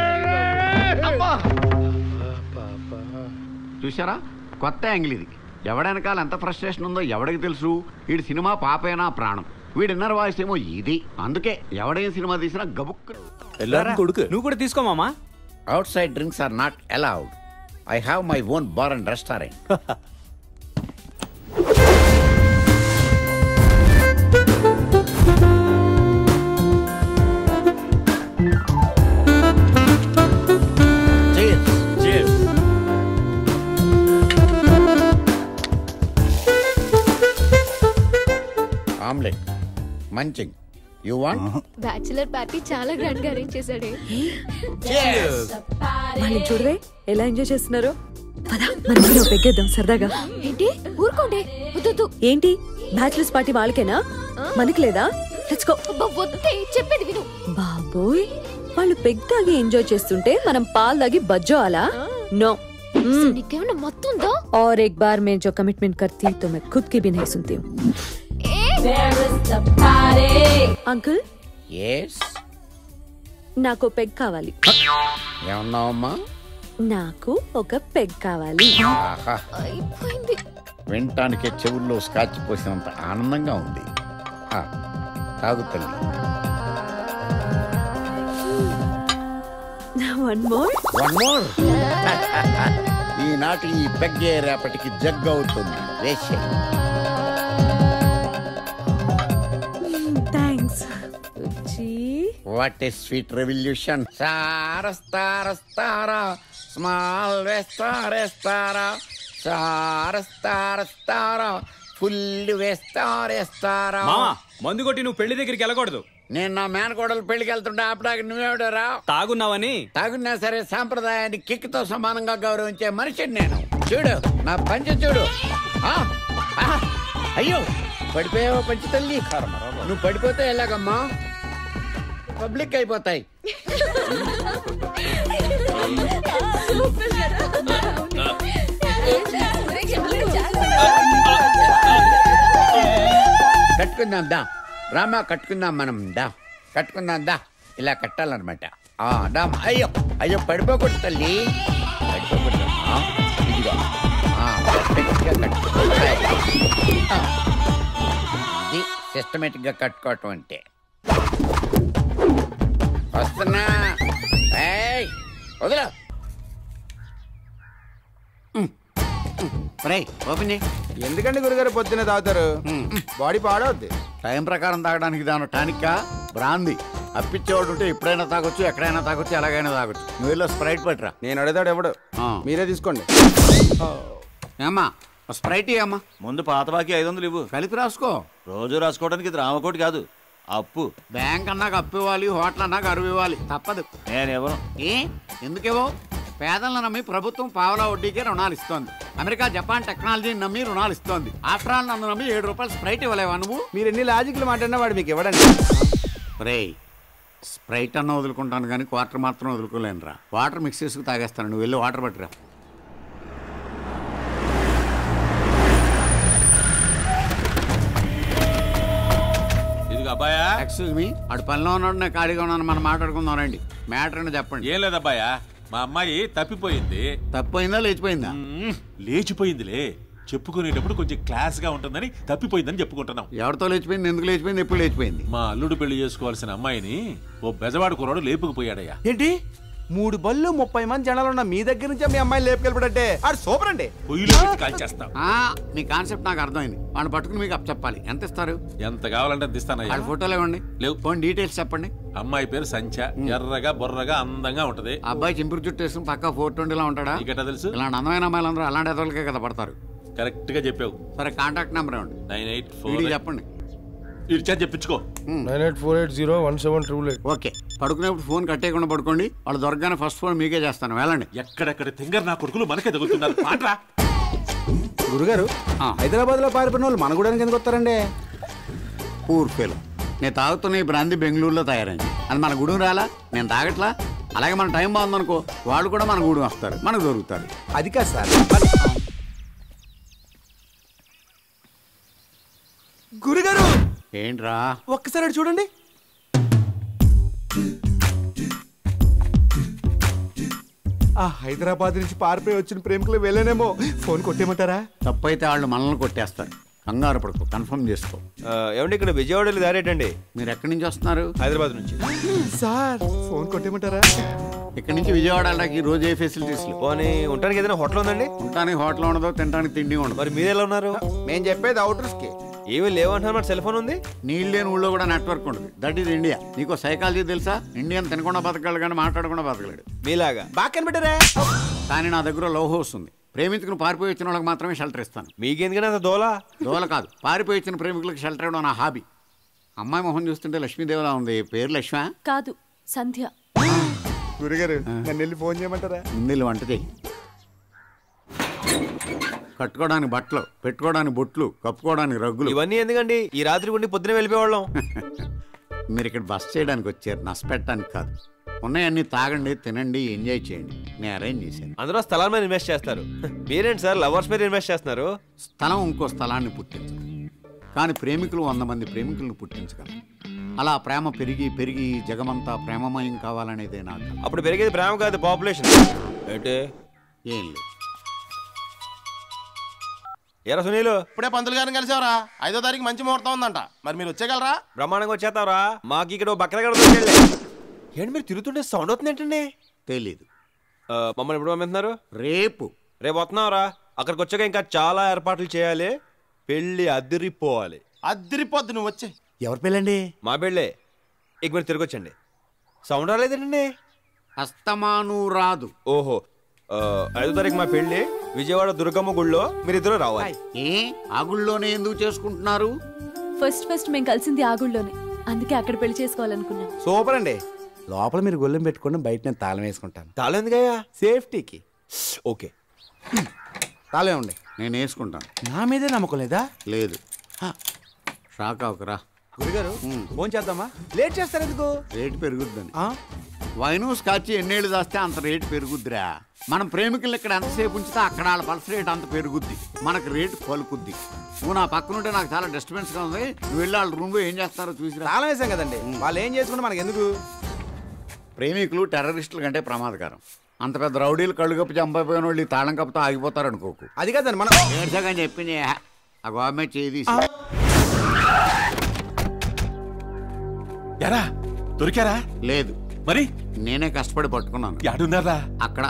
చూసారా కొత్త యాంగిల్ ఇది ఎవడెనకాల ఎంత ఫ్రస్ట్రేషన్ ఉందో ఎవడికి తెలుసు వీడి సినిమా పాపేనా ప్రాణం వీడి ఇన్నర్ వాయిస్ ఏమో ఇది అందుకే ఎవడేం సినిమా తీసినా గబుక్ కొడుకు నువ్వు కూడా తీసుకో మామా outside drinks are not allowed I have my own bar and restaurant omelette munching you want bachelor party చాలా గ్రాండ్ గా అరేంజ్ చేశాడే వాళ్ళు చూడవే ఎలా ఎంజాయ్ చేస్తున్నారు పదా మనం కూడా పెగ్గేద్దాం సరదాగా ఏంటి ఊరుకోండి వద్దు ఏంటి బ్యాచులర్స్ పార్టీ వాళ్ళకేనా మనకి లేదా లెట్స్ గో వద్దే చెప్పేది విను బాబోయ్ వాళ్ళు పెగ్ తాగి ఎంజాయ్ చేస్తుంటే మనం పాలు తాగి బజ్జో అలా नो నీకేమన్నా మొత్తం ఉందా और एक बार में जो कमिटमेंट करती तो मैं खुद की भी नहीं सुनती हूँ అంకుల్ ఎస్ నాకు పెగ్ కావాలి ఏమన్నావమ్మా నాకు ఒక పెగ్ కావాలి ఆహా వినటానికే చెవుల్లో స్కాచ్ పోసినంత ఆనందంగా ఉంది ఆ, తాగు తల్లి వన్ మోర్ వన్ మోర్ ఈనాటి ఈ పెగ్గే రేపటికి జగ్ అవుతుంది వేసే thanks what is sweet revolution సారస్తారస్తారా స్మాల్ వేస్తారేస్తారా సారస్తారస్తారా ఫుల్ వేస్తారేస్తారా మామా మందు కొట్టి నువ్వు పెళ్లి దగ్గరికి వెళ్ళకూడదు నేను నా మేనకోడలు పెళ్లికి వెళ్తుంటే ఆపడానికి నువ్వేవిడరా తాగున్నావని తాగున్నా సరే సాంప్రదాయాన్ని కిక్తో సమానంగా గౌరవించే మనిషిని నేను చూడు నా పంచ చూడు ఆ, ఆ, అయ్యో పడిపోయావో పంచి తల్లి నువ్వు పడిపోతే ఎలాగమ్మా పబ్లిక్ అయిపోతాయి కట్టుకుందాం దా రామా కట్టుకుందాం మనం దా కట్టుకుందాం దా ఇలా కట్టాలన్నమాట ఆ దా అయ్యో అయ్యో పడిపోకూడదు తల్లి పడిపోకూడదు ఆ, ఇదిగో ఆ, perfect గా కట్టుకో. ఆ. ఇది సిస్టమేటిక్ గా కట్టుకోవటం అంటే వస్తున్నా ఏయ్, వదిలో రేయ్ ఓపెన్ చేయి ఎందుకండి గురుగారు పొద్దున్న తాగుతారు బాడీ పాడవద్ది టైం ప్రకారం తాగడానికి దాని టానిక్కా బ్రాంది అప్పిచ్చేవాడు ఉంటే ఎప్పుడైనా తాగొచ్చు ఎక్కడైనా తాగొచ్చు ఎలాగైనా తాగొచ్చు నువ్వు వెళ్ళి స్ప్రైట్ పట్టురా నేను అడుగుతాడు ఎవడు మీరే తీసుకోండి ఏమ్మా ఓ స్ప్రైట్ అమ్మా ముందు పాత బాకీ ఐదు వందలు ఇవ్వు కలిపి రాసుకో రోజు రాసుకోవడానికి ఇది రామకోటి కాదు అప్పు బ్యాంక్ అన్నాక అప్పు ఇవ్వాలి హోటల్ అన్నాక అరువు ఇవ్వాలి తప్పదు నేను ఎవరు ఏ ఎందుకేవో పేదలను నమ్మి ప్రభుత్వం పావలా వడ్డీకే రుణాలు ఇస్తోంది అమెరికా జపాన్ టెక్నాలజీని నమ్మి రుణాలు ఇస్తోంది ఆఫ్టర్ ఆల్ నన్ను నమ్మి ఏడు రూపాయలు స్ప్రైట్ ఇవ్వలేవా నువ్వు మీరు ఎన్ని లాజిక్లు మాట్లాడినా వాడు మీకు ఇవ్వడండి రే స్ప్రైట్ అన్న వదులుకుంటాను కానీ క్వార్టర్ మాత్రం వదులుకోలేనురా వాటర్ మిక్స్ చేసుకు తాగేస్తాను నువ్వు వెళ్ళి వాటర్ పట్టురా ఇదిగో అబ్బాయా ఎక్స్క్యూజ్ మీ అటు పనిలో ఉన్నాడు నేను ఖాళీగా ఉన్నాను మనం మాట్లాడుకుందాం రండి మ్యాటర్ అని చెప్పండి ఏం లేదబ్బాయా మా అమ్మాయి తప్పిపోయింది తప్పిపోయిందా లేచిపోయిందా లేచిపోయిందిలే చెప్పుకునేటప్పుడు కొంచెం క్లాస్ గా ఉంటుందని తప్పిపోయిందని చెప్పుకుంటున్నాం ఎవరితో లేచిపోయింది ఎందుకు లేచిపోయింది ఎప్పుడు లేచిపోయింది మా అల్లుడు పెళ్లి చేసుకోవాల్సిన అమ్మాయిని ఓ బెజవాడు కుర్రాడు లేపుకుపోయాడయ్యా ఏంటి మూడు బళ్ళు ముప్పై మంది జనాలు ఉన్న మీ దగ్గర నుంచే మీ అమ్మాయిని లేపుకెళ్ళిపడంటే ఆడు సూపర్ అండి పొయ్యిలో పెట్టి కాల్చేస్తాం ఆ, మీ కాన్సెప్ట్ నాకు అర్థమైంది వాడిని పట్టుకుని మీకు అప్ చెప్పాలి ఎంత ఇస్తారు ఎంత కావాలంటే అంత ఇస్తానయ్యా వాళ్ళ ఫోటోలు ఇవ్వండి లేవు ఫోన్ డీటెయిల్స్ చెప్పండి అమ్మాయి పేరు సంచ ఎర్రగా బొర్రగా అందంగా ఉంటది ఆ అబ్బాయి చింపురు చుట్టూ వేసుకుని పక్క ఫోర్ ట్వంటీలా ఉంటాడా నీకెట్టా తెలుసు ఇలాంటి అందమైన అమ్మాయిలందరూ అలాంటి ఎదవలకే కదా పడతారు కరెక్ట్ గా చెప్పావు సరే కాంటాక్ట్ నెంబర్ ఇవ్వండి నైన్ ఎయిట్ వీడికి ఫోర్ చెప్పండి ఇచ్చా చెప్పించుకో nine eight four eight zero one seven triple eight okay పడుకునేప్పుడు ఫోన్ కట్టేయకుండా పడుకోండి వాళ్ళు దొరకగానే ఫస్ట్ ఫోన్ మీకే చేస్తాను వెళ్ళండి ఎక్కడెక్కడ తింగర్ నా కొడుకులు మనకే తగులుతున్నారు పాట్రా గురుగారు హైదరాబాద్ లో పారిపోయిన వాళ్ళు మన కూడా ఎందుకు వస్తారండి పూర్ ఫెయిల్ నేను తాగుతున్న ఈ బ్రాంతి బెంగళూరులో తయారైంది అది మన గుడి రాలా నేను తాగట్లా అలాగే మన టైం బాగుందనుకో వాళ్ళు కూడా మన గుడి వస్తారు మనకు దొరుకుతారు అది కాదు సార్ గురుగారు ఏంట్రా ఒక్కసారి అటు చూడండి ఆ హైదరాబాద్ నుంచి పారిపోయి వచ్చిన ప్రేమికులు వెళ్ళానేమో ఫోన్ కొట్టేయమంటారా తప్పైతే వాళ్ళు మనల్ని కొట్టేస్తారు కంగారు పడుకో కన్ఫర్మ్ చేసుకో ఏమండి ఇక్కడ విజయవాడలో దారేటండి మీరు ఎక్కడి నుంచి వస్తున్నారు హైదరాబాద్ నుంచి సార్ ఫోన్ కొట్టేయమంటారా ఇక్కడి నుంచి విజయవాడ వెళ్ళడానికి ఈ రోజు ఏ ఫెసిలిటీస్ పోనీ ఉండడానికి ఏదైనా హోటల్ ఉందండి ఉండడానికి హోటల్ ఉండదు తినడానికి తిండి ఉండదు మరి మీరు ఎలా ఉన్నారు మేము చెప్పేది అవుటర్స్ కి ఏమీ లేవంటున్నారు మరి సెల్ ఫోన్ ఉంది నీళ్ళు లేని ఊళ్ళో కూడా నెట్వర్క్ ఉంటుంది దట్ ఈజ్ ఇండియా నీకు సైకాలజీ తెలుసా ఇండియన్ తినకుండా బతకగలడు కానీ మాట్లాడకుండా బతకలేడు మీలాగా బాగా కనిపెట్టారా కానీ నా దగ్గర లవ్ హౌస్ ఉంది ప్రేమించుకుని పారిపోయి వచ్చిన వాళ్ళకి మాత్రమే షెల్టర్ ఇస్తాను మీకెందుకని అంత దోలా దోల కాదు పారిపోయి వచ్చిన ప్రేమికులకు షెల్టర్ ఇవ్వడం నా హాబీ అమ్మాయి మొహం చూస్తుంటే లక్ష్మీదేవిలా ఉంది పేరు లక్ష్మ కాదు సంధ్య గురుగారు నన్ను వెళ్ళి ఫోన్ చేయమంటారా ముందు వంట చేయి కట్టుకోవడానికి బట్టలు పెట్టుకోవడానికి బొట్లు కప్పుకోవడానికి రగ్గులు ఇవన్నీ ఎందుకండి ఈ రాత్రి ఉండి పొద్దున వెళ్ళిపోవాళ్ళం మీరు ఇక్కడ బస్ చేయడానికి వచ్చారు నష్టపెట్టడానికి కాదు ఉన్నాయన్నీ తాగండి తినండి ఎంజాయ్ చేయండి నేను అరేంజ్ చేశాను అందరూ స్థలాల మీద ఇన్వెస్ట్ చేస్తారు మీరేంటి సార్ లవర్స్ మీద ఇన్వెస్ట్ చేస్తున్నారు స్థలం ఇంకో స్థలాన్ని పుట్టించదు కానీ ప్రేమికులు వంద మంది ప్రేమికులను పుట్టించగలరు అలా ప్రేమ పెరిగి పెరిగి జగమంతా ప్రేమమయం కావాలనేదే నాకు అప్పుడు పెరిగేది ప్రేమ కాదు పాపులేషన్ ఏంటి ఏం లేదు ఎరా సునీలు ఇప్పుడే పంతులు గారిని కలిసావరా ఐదో తారీఖు మంచి ముహూర్తం ఉందంట మరి మీరు వచ్చేయగలరా బ్రహ్మాండంగా వచ్చేస్తావరా మాకు ఇక్కడ బక్కల ఏంటి మీరు తిరుగుతుంటే సౌండ్ అవుతుంది ఏంటండి తెలీదు మమ్మల్ని ఎప్పుడు పంపిస్తున్నారు రేపు రేపు వస్తున్నావురా అక్కడికి వచ్చాక ఇంకా చాలా ఏర్పాట్లు చేయాలి పెళ్లి అదిరిపోవాలి అద్దరిపోద్ది నువ్వు వచ్చే ఎవరి పెళ్ళండి మా పెళ్ళే ఇక మీరు తిరిగి వచ్చండి సౌండ్ రాలేదండి అస్తమాను రాదు ఓహో ఆ, ఐదో తారీఖు మా పెళ్లి విజయవాడ దుర్గమ్మ గుళ్ళో మీరిద్దరు రావాలి ఏ ఆ గుళ్ళోనే ఎందుకు చేసుకుంటున్నారు ఫస్ట్ ఫస్ట్ మేము కలిసింది ఆగుళ్ళలోనే అందుకే అక్కడ పెళ్లి చేసుకోవాలనుకున్నాం సూపర్ అండి లోపల మీరు గొల్లెం పెట్టుకోండి బయట నేను తాళం వేసుకుంటాను తాళం ఎందుకయ్యా సేఫ్టీకి ఓకే తాలే ఉండే నేను వేసుకుంటాను నా మీదే నమ్మకం లేదా లేదు షాక్ అవకరా గురుగారు ఫోన్ చేద్దామా లేట్ చేస్తారు ఎందుకు రేటు పెరుగుద్దని వైను స్కాచ్ ఎన్నేళ్ళు దాస్తే అంత రేటు పెరుగుద్దిరా మనం ప్రేమికులు ఇక్కడ ఎంతసేపు ఉంచితే అక్కడ వాళ్ళ పల్స్ రేట్ అంత పెరుగుద్ది మనకు రేటు పలుకుద్ది నువ్వు నా పక్కన ఉంటే నాకు చాలా డిస్టర్బెన్స్గా ఉంది నువ్వు వెళ్ళి వాళ్ళ రూమ్లో ఏం చేస్తారో చూసి తాళం వేసాం కదండి వాళ్ళు ఏం చేసుకుంటే మనకి ఎందుకు ప్రేమికులు టెర్రరిస్టుల కంటే ప్రమాదకరం అంత పెద్ద రౌడీలు కళ్ళు కప్పి చంపైపోయిన వాళ్ళు ఈ తాళం కప్పుతో ఆగిపోతారు అనుకోకు అది కాదండి మనం ఏడ్చాకని చెప్పింది ఆ గవర్నమెంట్ చేయి తీసి ఎరా దొరికారా లేదు మరి నేనే కష్టపడి పట్టుకున్నాను యాడున్నారా అక్కడ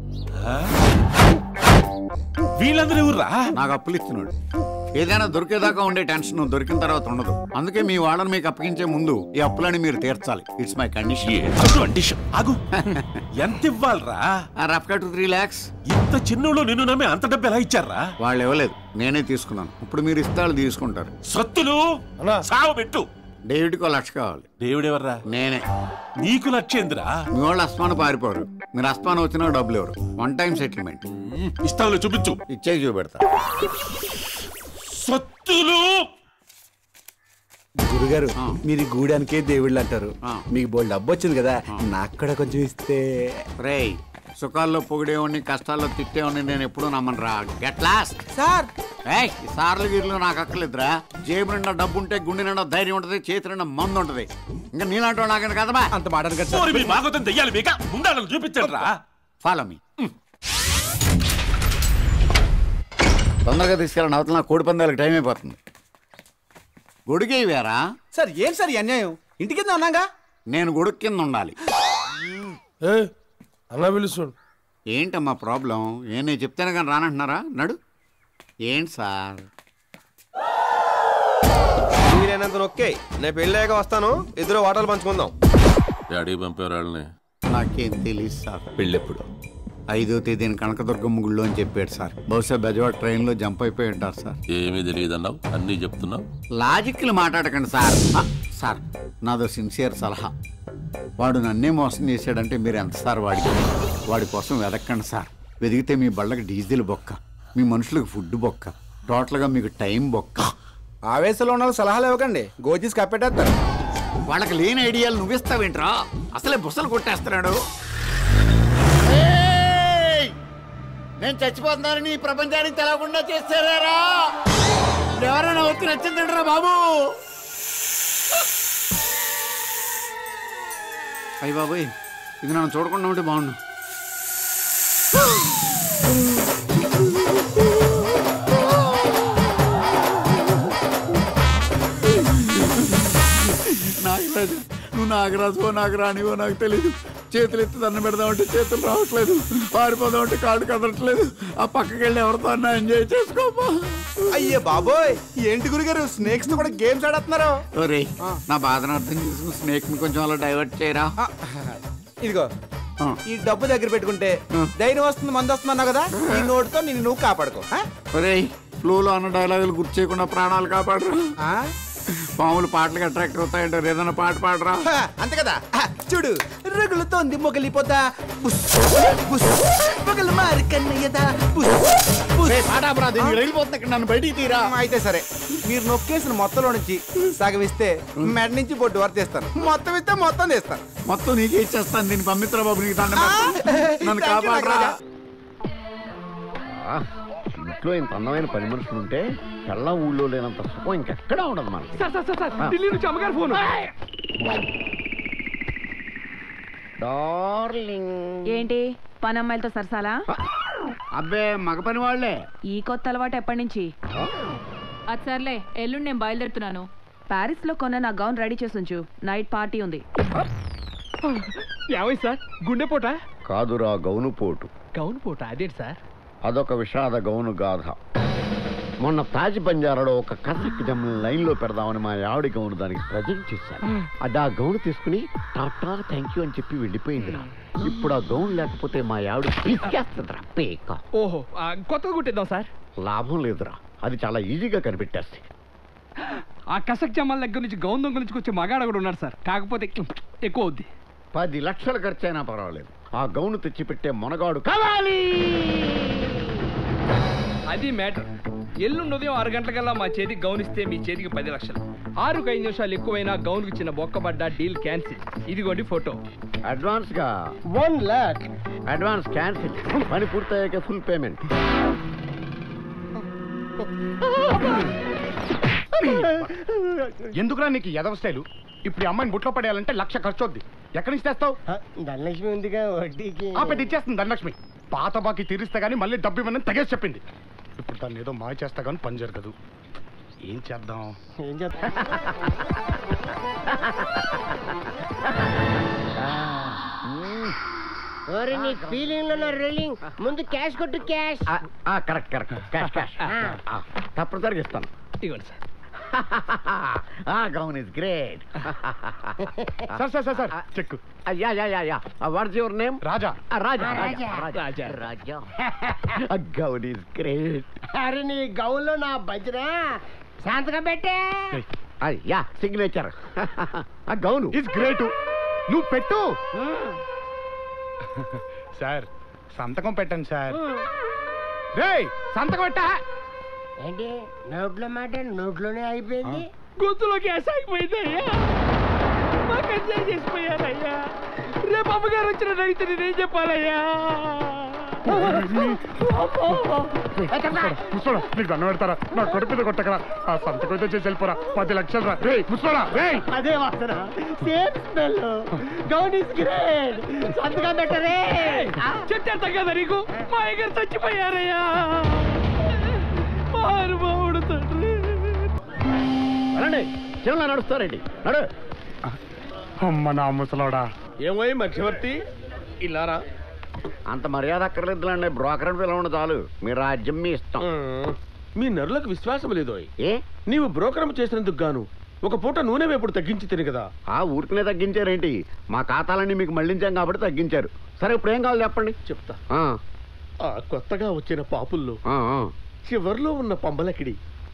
వీళ్ళందరూ ఎవర్రా నాకు అప్పులు ఇస్తున్నాడు ఏదైనా దొరికేదాకా ఉండే టెన్షన్ దొరికిన తర్వాత ఉండదు అందుకే మీ వాళ్ళని మీకు అప్పగించే ముందు ఈ అప్పులని మీరు తీర్చాలి ఇట్స్ మై కండిషన్ కండిషన్ ఆగు ఎంత ఇవ్వాలరా రఫ్ కట్ త్రీ లాక్స్ ఇంత చిన్నోళ్ళు నిన్ను నమ్మి అంత డబ్బు ఎలా ఇచ్చారా వాళ్ళు ఇవ్వలేదు నేనే తీసుకున్నాను ఇప్పుడు మీరు ఇస్తాళ్ళు తీసుకుంటారు సత్తులు సావు పెట్టు డేవిడ్కో లక్ష కావాలి దేవుడు ఎవర్రా నేనే నీకు లక్ష్యేంద్రా మీ వాళ్ళు అస్మాను పారిపోరు మీరు అస్మాను వచ్చినా డబ్బులు ఎవరు వన్ టైం సెటిల్మెంట్ ఇస్తాను చూపించు ఇచ్చే చూపెడతా సత్తులు గురుగారు మీరు ఈ గూడానికే దేవుళ్ళు అంటారు మీకు బోల్డ్ డబ్బు వచ్చింది కదా నాకు కూడా కొంచెం ఇస్తే రేయ్ సుఖాల్లో పొగిడేవాడిని కష్టాల్లో తిట్టేవాడిని నేను ఎప్పుడూ నమ్మను రా గెట్ లాస్ట్ సార్ ఏయ్ ఈ సార్లు గీర్లు నాకు అక్కర్లేదురా జేబు నిండా డబ్బు ఉంటే గుండె నిండా ధైర్యం ఉంటది చేతి నిండా మందు ఉంటది ఇంకా నీలాంటి వాడు నాకని కదమా అంత మాట ఓరి మీ మాగోతం దెయ్యాలి మీక ముందాలను చూపించండి రా ఫాలో మీ తొందరగా తీసుకెళ్ళండి అవతల నా కోడి పందాలకు టైం అయిపోతుంది గొడుగే వేరా సార్ ఏం సార్ ఈ అన్యాయం ఇంటికి ఉన్నాగా నేను గొడుగు కింద ఉండాలి అలా పిలుస్తాడు ఏంటమ్మా ప్రాబ్లం ఏం నేను చెప్తేనే కానీ రానంటున్నారా నడు ఏంటి సార్ వీలైనంత నొక్కే నేను పెళ్ళాక వస్తాను ఇద్దరు వాటలు పంచుకుందాం డాడీ పంపారు వాళ్ళని నాకేం తెలియదు సార్ పెళ్ళెప్పుడు ఐదో తేదీన కనకదుర్గమ్మ గుళ్ళో అని చెప్పాడు సార్ బహుశా బెజవాడ ట్రైన్లో జంప్ అయిపోయి ఉంటారు సార్ ఏమీ తెలియదన్నావు అన్నీ చెప్తున్నావు లాజిక్లు మాట్లాడకండి సార్ ఆ, సార్ నాదో సిన్సియర్ సలహా వాడు నన్నే మోసం చేశాడంటే మీరు ఎంత సార్ వాడికి వాడి కోసం వెదక్కండి సార్ వెదిగితే మీ బళ్ళకి డీజిల్ బొక్క మీ మనుషులకు ఫుడ్ బొక్క టోటల్గా మీకు టైం బొక్క ఆవేశంలో ఉన్న వాళ్ళకి సలహాలు ఇవ్వకండి గోజీస్ కప్పెట్టేస్తారు వాళ్ళకి లేని ఐడియాలు నువ్విస్తావేంట్రా అసలే బుసలు కొట్టేస్తున్నాడు నేను చచ్చిపోతున్నానని ఈ ప్రపంచానికి తెలవకుండా చేస్తారా ఎవరైనా వచ్చి నచ్చిందంటారా బాబు అయ్యి బాబోయ్ ఇది నన్ను చూడకుండా ఉంటే బాగుండు నాగరాజు నువ్వు నాగరాజువో నాకు రానివో నాకు తెలియదు చేతులు ఎత్తి దండం పెడదామంటే చేతులు రావట్లేదు పారిపోదామంటే కాళ్ళు కదలట్లేదు ఆ పక్కకి వెళ్ళి ఎవరితో అన్నా ఎంజాయ్ చేసుకోమా అయ్యే బాబోయ్ ఏంటి గురుగారు స్నేక్స్ తో కూడా గేమ్స్ ఆడుతున్నారు ఒరే నా బాధను అర్థం చేసుకుని స్నేక్ ని కొంచెం అలా డైవర్ట్ చేయరా ఇదిగో ఈ డబ్బు దగ్గర పెట్టుకుంటే ధైర్యం వస్తుంది మంది వస్తుంది అన్నావు కదా ఈ నోటుతో నిన్ను నువ్వు కాపాడుకో ఆ? ఒరే ఫ్లూలో అన్న డైలాగులు గుర్తు చేయకుండా ప్రాణాలు కాపాడరా పాములు పాటలకు అట్రాక్ట్ అవుతాయంటారు ఏదైనా పాట పాడరా హ, అంతే కదా హ, చూడు రగులుతోంది మొగలిపోతా బుస్, బుస్, మొగలు మారి కన్నయ్యదా బుస్, బుస్. నన్ను బయటికి తీరా అయితే సరే మీరు నొక్కేసిన మొత్తంలో నుంచి సగం ఇస్తే మెడ నుంచి బొడ్డు వరకు తీస్తాను మొత్తం ఇస్తే మొత్తం తీస్తాను మొత్తం నీకే ఇచ్చేస్తాను దీన్ని పంపిత్తరా బాబు నీకు దండం పెడతాను. నన్ను Thank you, కాపాడరా నాగరాజా. ఇంట్లో ఇంత అందమైన పని మనుషులు ఉంటే చల్ల ఊళ్ళో లేనంత సుఖం ఇంకెక్కడా ఉండదు మనకి sir sir sir sir Delhi నుంచి అమ్మగారు ఫోన్ డార్లింగ్ ఏంటి పని అమ్మాయిలతో సరసాలా అబ్బే మగ పని వాళ్ళే ఈ కొత్త అలవాటు ఎప్పటి నుంచి అది సర్లే ఎల్లుండి నేను బయలుదేరుతున్నాను ప్యారిస్ లో కొన్న నా గౌన్ రెడీ చేసి ఉంచు నైట్ పార్టీ ఉంది ఏమైంది సార్ గుండెపోట కాదురా గౌను పోటు గౌన్ పోట అదేంటి సార్ అదొక విషాద గౌను గాథ మొన్న తాజ్ బంజారాలో ఒక కసిక్ జమ్ముల లైన్ లో పెడదామని మా ఆవిడ గౌను దానికి ప్రజెంట్ చేశాను అది ఆ గౌను తీసుకుని టాటా థ్యాంక్ యూ అని చెప్పి వెళ్ళిపోయిందిరా ఇప్పుడు ఆ గౌన్ లేకపోతే మా ఆవిడ పిసికేస్తుందిరా పేక ఓహో ఆ, కొత్తగా కుట్టిద్దాం సార్ లాభం లేదురా అది చాలా ఈజీగా కనిపెట్టేస్తే ఆ కసక్ జమాల దగ్గర నుంచి గౌన్ దొంగ నుంచి వచ్చే మగాడ కూడా ఉన్నాడు సార్ కాకపోతే ఎక్కువ అవుద్ది పది లక్షలు ఖర్చైనా పర్వాలేదు ఆ గౌను తెచ్చిపెట్టే మొనగాడు కావాలి అది మ్యాటర్ ఎల్లుండి ఉదయం ఆరు గంటలకల్లా మా చేతికి గౌన్ ఇస్తే మీ చేతికి పది లక్షలు ఆరుకు ఐదు నిమిషాలు ఎక్కువైనా గౌన్కి చిన్న బొక్కబడ్డ డీల్ క్యాన్సిల్ ఇదిగోండి ఫోటో అడ్వాన్స్ గా వన్ లాక్ అడ్వాన్స్ క్యాన్సిల్ పని పూర్తయ్యాక ఫుల్ పేమెంట్ ఎందుకురా నీకు ఎదవ స్టైలు ఇప్పుడు ఈ అమ్మాయిని బుట్లో పడేయాలంటే లక్ష ఖర్చు అవుద్ది ఎక్కడి నుంచి తెస్తావు ధనలక్ష్మి ఉందిగా వడ్డీకి ఆ పెద్ద ఇచ్చేస్తుంది ధనలక్ష్మి పాత బాకీ తీరిస్తే గానీ మళ్ళీ డబ్బు ఇవ్వనని తెగేసి చెప్పింది ఇప్పుడు దాన్ని ఏదో మాయ చేస్తా కానీ పని జరగదు ఏం చేద్దాం ఏం చేస్తా ఓరి నీ ఫీలింగ్ లో రీలింగ్ ముందు క్యాష్ కొట్టు cash correct correct cash cash తప్పనిసరిగా ఇస్తాను ఇవ్వండి sir gown is great sir sir sir sir check ya ya ya ya what's your name Raja Raja Raja. Raja Raja gown is great అరే నీ గౌన్లో నా భజన శాంతగా పెట్టే ya signature gown is great నువ్వు పెట్టు సార్ సంతకం పెట్టండి సార్ రేయ్ సంతకం పెట్టా ఏంటి నోట్లో మాట నోట్లోనే అయిపోయింది గొంతులో గ్యాస్ ఆగిపోయింది అయ్యా మాకు ఎంజాయ్ చేసిపోయారయ్యా రేపు అమ్మగారు వచ్చిన అడిగితే నేనేం చెప్పాలయ్యా ముసోడా నీకు దండం పెడతారా నా కొడుకు మీద కొట్టకరా ఆ సంతకం అయితే చేసి వెళ్ళిపోరా పది లక్షలు రా రే ముసోడా రే అదే వాసన same smell gown is great సంతగా పెట్టరే చెత్త కదా నీకు మా అయ్యగారు చచ్చిపోయారయ్యా మహానుభావుడు తండ్రి రండి చిన్న నడుస్తారండి నడు అమ్మ నా ముసలోడా ఏమోయ్ మధ్యవర్తి ఇల్లారా అంత మర్యాద అక్కర్లేదులండి బ్రోకర్ అని పిలవండి చాలు మీ రాజ్యం మీ ఇష్టం మీ నరులకు విశ్వాసం లేదోయ్ ఏ నీవు బ్రోకరం చేసినందుకు గాను ఒక పూట నూనె వేపుడు తగ్గించి తిని కదా ఆ ఊరికనే తగ్గించారేంటి మా ఖాతాలన్నీ మీకు మళ్ళించాం కాబట్టి తగ్గించారు సరే ఇప్పుడు ఏం కావాలి చెప్పండి చెప్తా ఆ, ఆ కొత్తగా వచ్చిన పాపుల్లో ఆ, ఆ. చివర్లో ఉన్న పంబలకిడి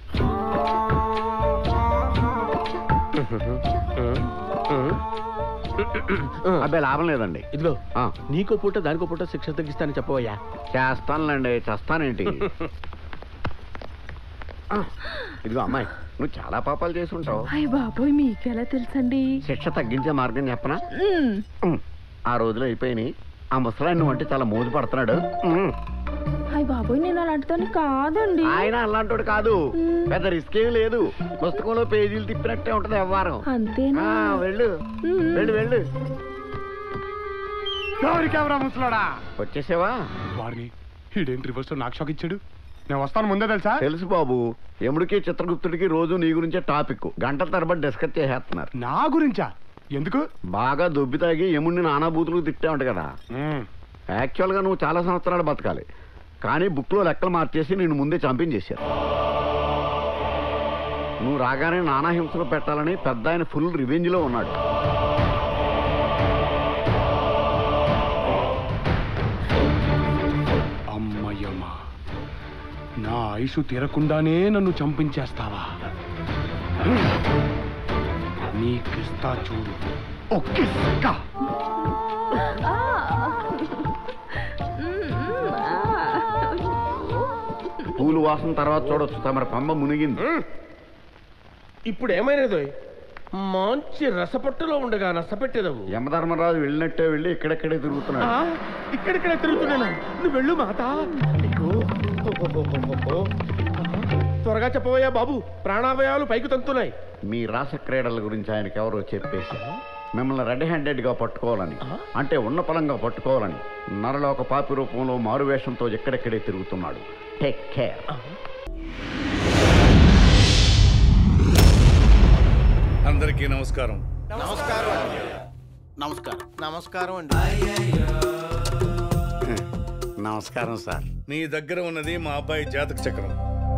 అబ్బాయి లాభం లేదండి ఇదిగో ఆ, నీకో పూట దానికో పూట శిక్ష తగ్గిస్తానని చెప్పవయ్యా చేస్తానులేండి చేస్తానేంటి ఆ, ఇదిగో అమ్మాయి నువ్వు చాలా పాపాలు చేసి ఉంటావు అయ్య బాబోయ్ మీకెలా తెలుసండి శిక్ష తగ్గించే మార్గం చెప్పనా ఉమ్, ఆ రోజులు అయిపోయినాయి ఆ ముసలాయన నువ్వు అంటే చాలా మోజు పడుతున్నాడు ఉమ్, అయ్య బాబోయ్ నేను అలాంటిదాన్ని కాదండి ఆయన అలాంటోడు కాదు పెద్ద రిస్క్ ఏం లేదు పుస్తకంలో పేజీలు తిప్పినట్టే ఉంటది వ్యవహారం అంతేనా ఆ, వెళ్ళు వెళ్ళు వెళ్ళు ఎవరికెవరా ముసలోడా వచ్చేసావా వారిని ఈడేంటి రివర్స్ నాకు షాక్ ఇచ్చాడు నేను వస్తాను ముందే తెలుసా తెలుసు బాబు ఎముడికి చిత్రగుప్తుడికి రోజు నీ గురించే టాపిక్ గంటల తరబడి డిస్కస్ చేసేస్తున్నారు నా గురించా ఎందుకు బాగా దొబ్బి తాగి ఎముడిని నానాబూతులు తిట్టావుంట కదా యాక్చువల్గా నువ్వు చాలా సంవత్సరాలు బతకాలి కానీ బుక్లో లెక్కలు మార్చేసి నేను ముందే చంపించేశారు నువ్వు రాగానే నానా హింసలు పెట్టాలని పెద్ద ఆయన ఫుల్ రివెంజ్లో ఉన్నాడు అమ్మయ్యమ్మ నా ఆయుషు తీరకుండానే నన్ను చంపించేస్తావా నీకిస్తా చూడు ఒక్కిస్కా పూలు వాసన తర్వాత చూడొచ్చు తమరి పంబ మునిగింది ఇప్పుడు ఏమైనదోయ్ మంచి రసపట్టులో ఉండగా నసపెట్టేదవు యమధర్మరాజు వెళ్ళినట్టే వెళ్ళి ఇక్కడెక్కడే తిరుగుతున్నాడు ఆ, ఇక్కడిక్కడ తిరుగుతున్నాను నువ్వు వెళ్ళు మాత అయ్యో. ఓహోహోహోహో. త్వరగా చెప్పవయ్యా బాబు ప్రాణావయాలు పైకి తంతున్నాయి మీ రాస క్రీడల గురించి ఆయనకి ఎవరో చెప్పేసి మిమ్మల్ని రెడ్ హ్యాండెడ్ గా పట్టుకోవాలని అంటే ఉన్న పలంగా పట్టుకోవాలని నరలో ఒక పాపి రూపంలో మారువేషంతో ఎక్కడెక్కడే తిరుగుతున్నాడు టేక్ కేర్ అందరికీ నమస్కారం నమస్కారం నమస్కారం నమస్కారం అండి నమస్కారం సార్ మీ దగ్గర ఉన్నది మా అబ్బాయి జాతక చక్రం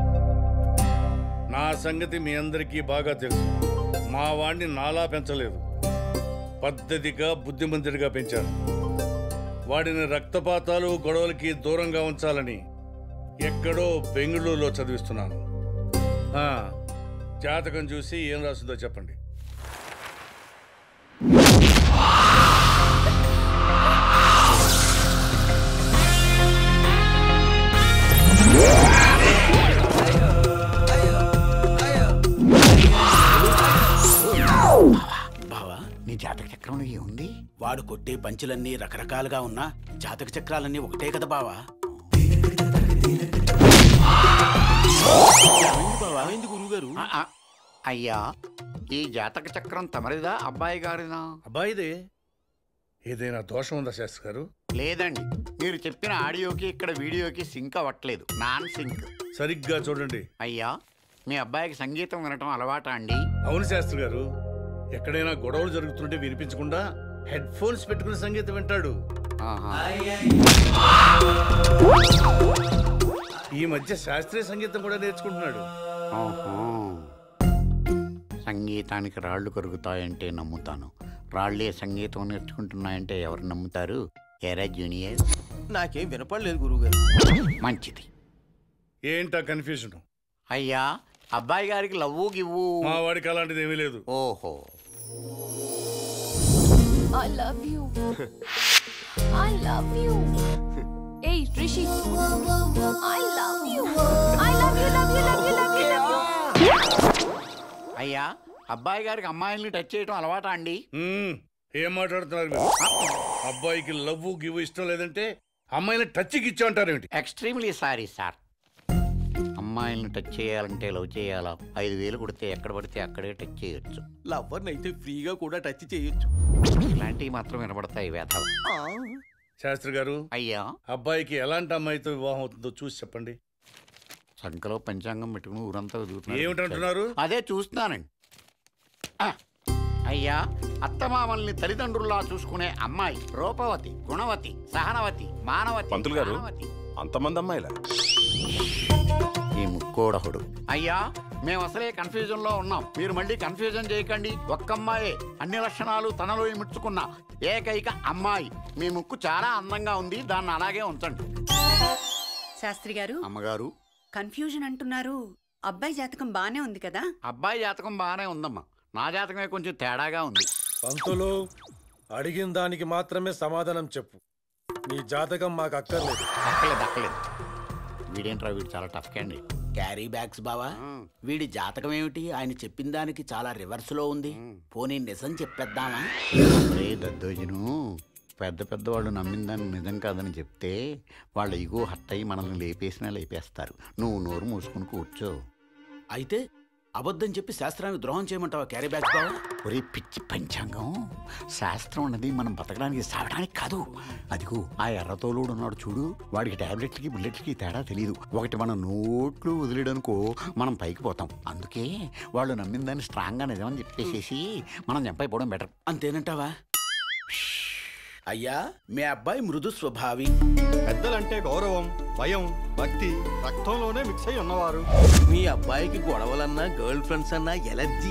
నా సంగతి మీ అందరికీ బాగా తెలుసు మా వాణ్ణి నాలా పెంచలేదు పద్ధతిగా బుద్ధిమంతుడిగా పెంచారు వాడిని రక్తపాతాలు గొడవలకి దూరంగా ఉంచాలని ఎక్కడో బెంగళూరులో చదివిస్తున్నాను ఆ, జాతకం చూసి ఏం రాస్తుందో చెప్పండి బావా నీ జాతక చక్రంలో ఏముంది వాడు కొట్టే పంచులన్నీ రకరకాలుగా ఉన్నా జాతక చక్రాలన్నీ ఒకటే కదా బావా గురుగారు ఆ, ఆ, అయ్యా ఈ జాతక చక్రం తమరిదా అబ్బాయి గారిదా అబ్బాయిదే ఏదైనా దోషం ఉందా శాస్త్రి గారు లేదండి మీరు చెప్పిన ఆడియోకి ఇక్కడ వీడియోకి సింక్ అవ్వట్లేదు నాన్ సింక్ సరిగ్గా చూడండి అయ్యా మీ అబ్బాయికి సంగీతం వినటం అలవాటా అండి అవును శాస్త్రి గారు ఎక్కడైనా గొడవలు జరుగుతుంటే వినిపించకుండా హెడ్ ఫోన్స్ పెట్టుకుని సంగీతం వింటాడు ఈ మధ్య శాస్త్రీయ సంగీతం కూడా నేర్చుకుంటున్నాడు ఆహా. సంగీతానికి రాళ్ళు కరుగుతాయంటే నమ్ముతాను రాళ్లే సంగీతం నేర్చుకుంటున్నాయంటే ఎవరు నమ్ముతారు ఎరా జూనియర్ నాకేం వినపడలేదు గురువుగారు మంచిది ఏంటా కన్ఫ్యూజన్ అయ్యా అబ్బాయి గారికి లవ్వు గివ్వు మా వాడికి అలాంటిది ఏమీ లేదు ఓహో I love you I love you ఏయ్ Rishi I love you I love you love you love you love you love you అయ్యా అబ్బాయి గారికి అమ్మాయిల్ని టచ్ చేయడం అలవాటా అండి మ్మ్. ఏం మాట్లాడుతున్నారు మీరు అబ్బాయికి లవ్ గివ్ ఇష్టం లేదంటే అమ్మాయిని టచ్కి ఇచ్చా అంటారేమిటి ఎక్స్ట్రీమ్లీ సారీ సార్ అమ్మాయిల్ని టచ్ చేయాలంటే లవ్ చేయాలా ఐదు వేలు కొడితే ఎక్కడ పడితే అక్కడే టచ్ చేయొచ్చు లవ్వర్ని అయితే ఫ్రీగా కూడా టచ్ చేయొచ్చు ఇలాంటివి మాత్రం వినబడతాయి వేధ శాస్త్రి గారు అయ్యా అబ్బాయికి ఎలాంటి అమ్మాయితో వివాహం అవుతుందో చూసి చెప్పండి సంకలో పంచాంగం పెట్టుకుని ఊరంతా వెతుకుతున్నారు. ఏమిటంటున్నారు? అదే చూస్తున్నానండి ఆ, అయ్యా అత్తమామల్ని తల్లిదండ్రుల్లా చూసుకునే అమ్మాయి రూపవతి గుణవతి సహనవతి మానవతి పంతులు గారు ప్రాణవతి. అంతమంది అమ్మాయిలా ఈ ముక్కోడహుడు అయ్యా మేము అసలే కన్ఫ్యూజన్ లో ఉన్నాం మీరు మళ్ళీ కన్ఫ్యూజన్ చేయకండి ఒక్క అమ్మాయే అన్ని లక్షణాలు తనలో ఇముడ్చుకున్న ఏకైక అమ్మాయి మీ ముక్కు చాలా అందంగా ఉంది దాన్ని అలాగే ఉంచండి శాస్త్రి గారు అమ్మగారు కన్ఫ్యూజన్ అంటున్నారు అబ్బాయి జాతకం బానే ఉంది కదా అబ్బాయి జాతకం బాగానే ఉందమ్మా నా జాతకమే కొంచెం తేడాగా ఉంది పంతులు అడిగిన దానికి మాత్రమే సమాధానం చెప్పు నీ జాతకం మాకు అక్కర్లేదు అక్కలేదు అక్కలేదు వీడేంట్రా వీడు చాలా టఫ్ క్యాండి క్యారీ బ్యాగ్స్ బావా వీడి జాతకం ఏమిటి ఆయన చెప్పిన దానికి చాలా రివర్స్ లో ఉంది పోనీ నిజం చెప్పేద్దామా రే దద్దోజను పెద్ద పెద్ద వాళ్ళు నమ్మిన దాన్ని నిజం కాదని చెప్తే వాళ్ళ ఇగో హట్ అయ్యి మనల్ని లేపేసినా లేపేస్తారు నువ్వు నోరు మూసుకుని కూర్చో అయితే అబద్ధం చెప్పి శాస్త్రానికి ద్రోహం చేయమంటావా క్యారీ బ్యాగ్స్ బావా ఒరే పిచ్చి పంచాంగం శాస్త్రం అన్నది మనం బతకడానికి సావడానికి కాదు అదిగో ఆ ఎర్రతోలుడు ఉన్నాడు చూడు వాడికి టాబ్లెట్లకి బుల్లెట్లకి తేడా తెలియదు ఒకటి మన నోట్లు వదిలేడనుకో మనం పైకి పోతాం అందుకే వాళ్ళు నమ్మిన దాన్ని స్ట్రాంగ్గా నిజమని చెప్పేసేసి మనం చంపైపోవడం బెటర్ అంతేనంటావా అయ్యా మీ అబ్బాయి మృదు స్వభావి పెద్దలంటే గౌరవం భయం భక్తి రక్తంలోనే మిక్స్ అయి ఉన్నవారు మీ అబ్బాయికి గొడవలన్నా గర్ల్ ఫ్రెండ్స్ అన్నా ఎలర్జీ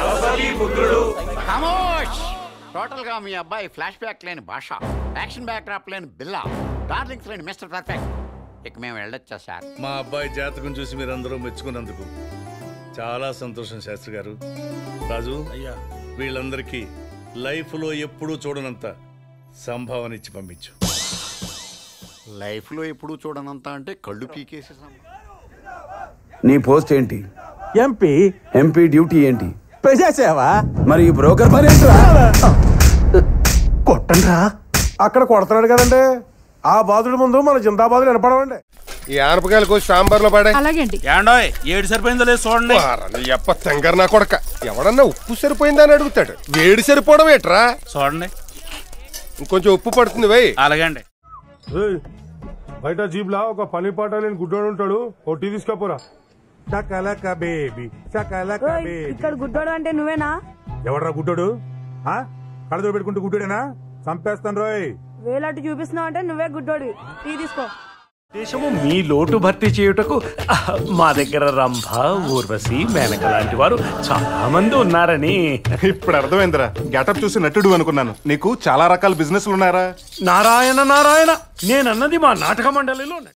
ఖమోష్ టోటల్ గా మీ అబ్బాయి ఫ్లాష్ బ్యాక్ లేని భాష యాక్షన్ బ్యాక్ డ్రాప్ లేని బిల్లా డార్లింగ్స్ లేని మిస్టర్ పర్ఫెక్ట్ ఇక మేము వెళ్ళొచ్చా సార్ మా అబ్బాయి జాతకం చూసి మీరందరూ మెచ్చుకున్నందుకు చాలా సంతోషం శాస్త్రి గారు రాజు అయ్యా వీళ్ళందరికీ లైఫ్లో ఎప్పుడూ చూడనంత సంభావన ఇచ్చి పంపించు లైఫ్లో ఎప్పుడూ చూడనంత అంటే కళ్ళు పీకేసేసాం నీ పోస్ట్ ఏంటి ఎంపీ ఎంపీ డ్యూటీ ఏంటి ప్రజాసేవ మరి ఈ బ్రోకర్ పని ఏంట్రా? కొట్టండి అక్కడ కొడుతున్నాడు కదండి ఆ బాధుడి ముందు మన జిందాబాదులు వినపడవండి ఈ ఆనపకాయలు కోసి సాంబార్ లో పడే అలాగే అండి ఏండోయ్ ఏడు సరిపోయిందో లేదు చూడండి ఎప్ప తెంగర్ నా కొడక ఎవడన్నా ఉప్పు సరిపోయిందా అని అడుగుతాడు వేడి సరిపోవడం ఏట్రా చూడండి ఇంకొంచెం ఉప్పు పడుతుంది వై అలాగే అండి ఏయ్, బయట జీప్ లా ఒక పని పాట లేని గుడ్డోడు ఉంటాడు ఓ టీ తీసుకోపోరా చకలక బేబీ చకలక బేబీ ఇక్కడ గుడ్డోడు అంటే నువ్వేనా ఎవడరా గుడ్డోడు ఆ కళ్ళతో పెట్టుకుంటూ గుడ్డోడేనా చంపేస్తాను రోయ్ వేలట్టు చూపిస్తున్నావు అంటే నువ్వే గుడ్డోడు టీ తీసుకో దేశము మీ లోటు భర్తీ చేయుటకు ఆహ్, మా దగ్గర రంభ ఊర్వశి మేనక లాంటి వారు చాలా మంది ఉన్నారని ఇప్పుడు అర్థమైందిరా గెటప్ చూసి నటుడు అనుకున్నాను నీకు చాలా రకాల బిజినెస్లు ఉన్నారా నారాయణ నారాయణ నేనన్నది మా నాటక మండలిలో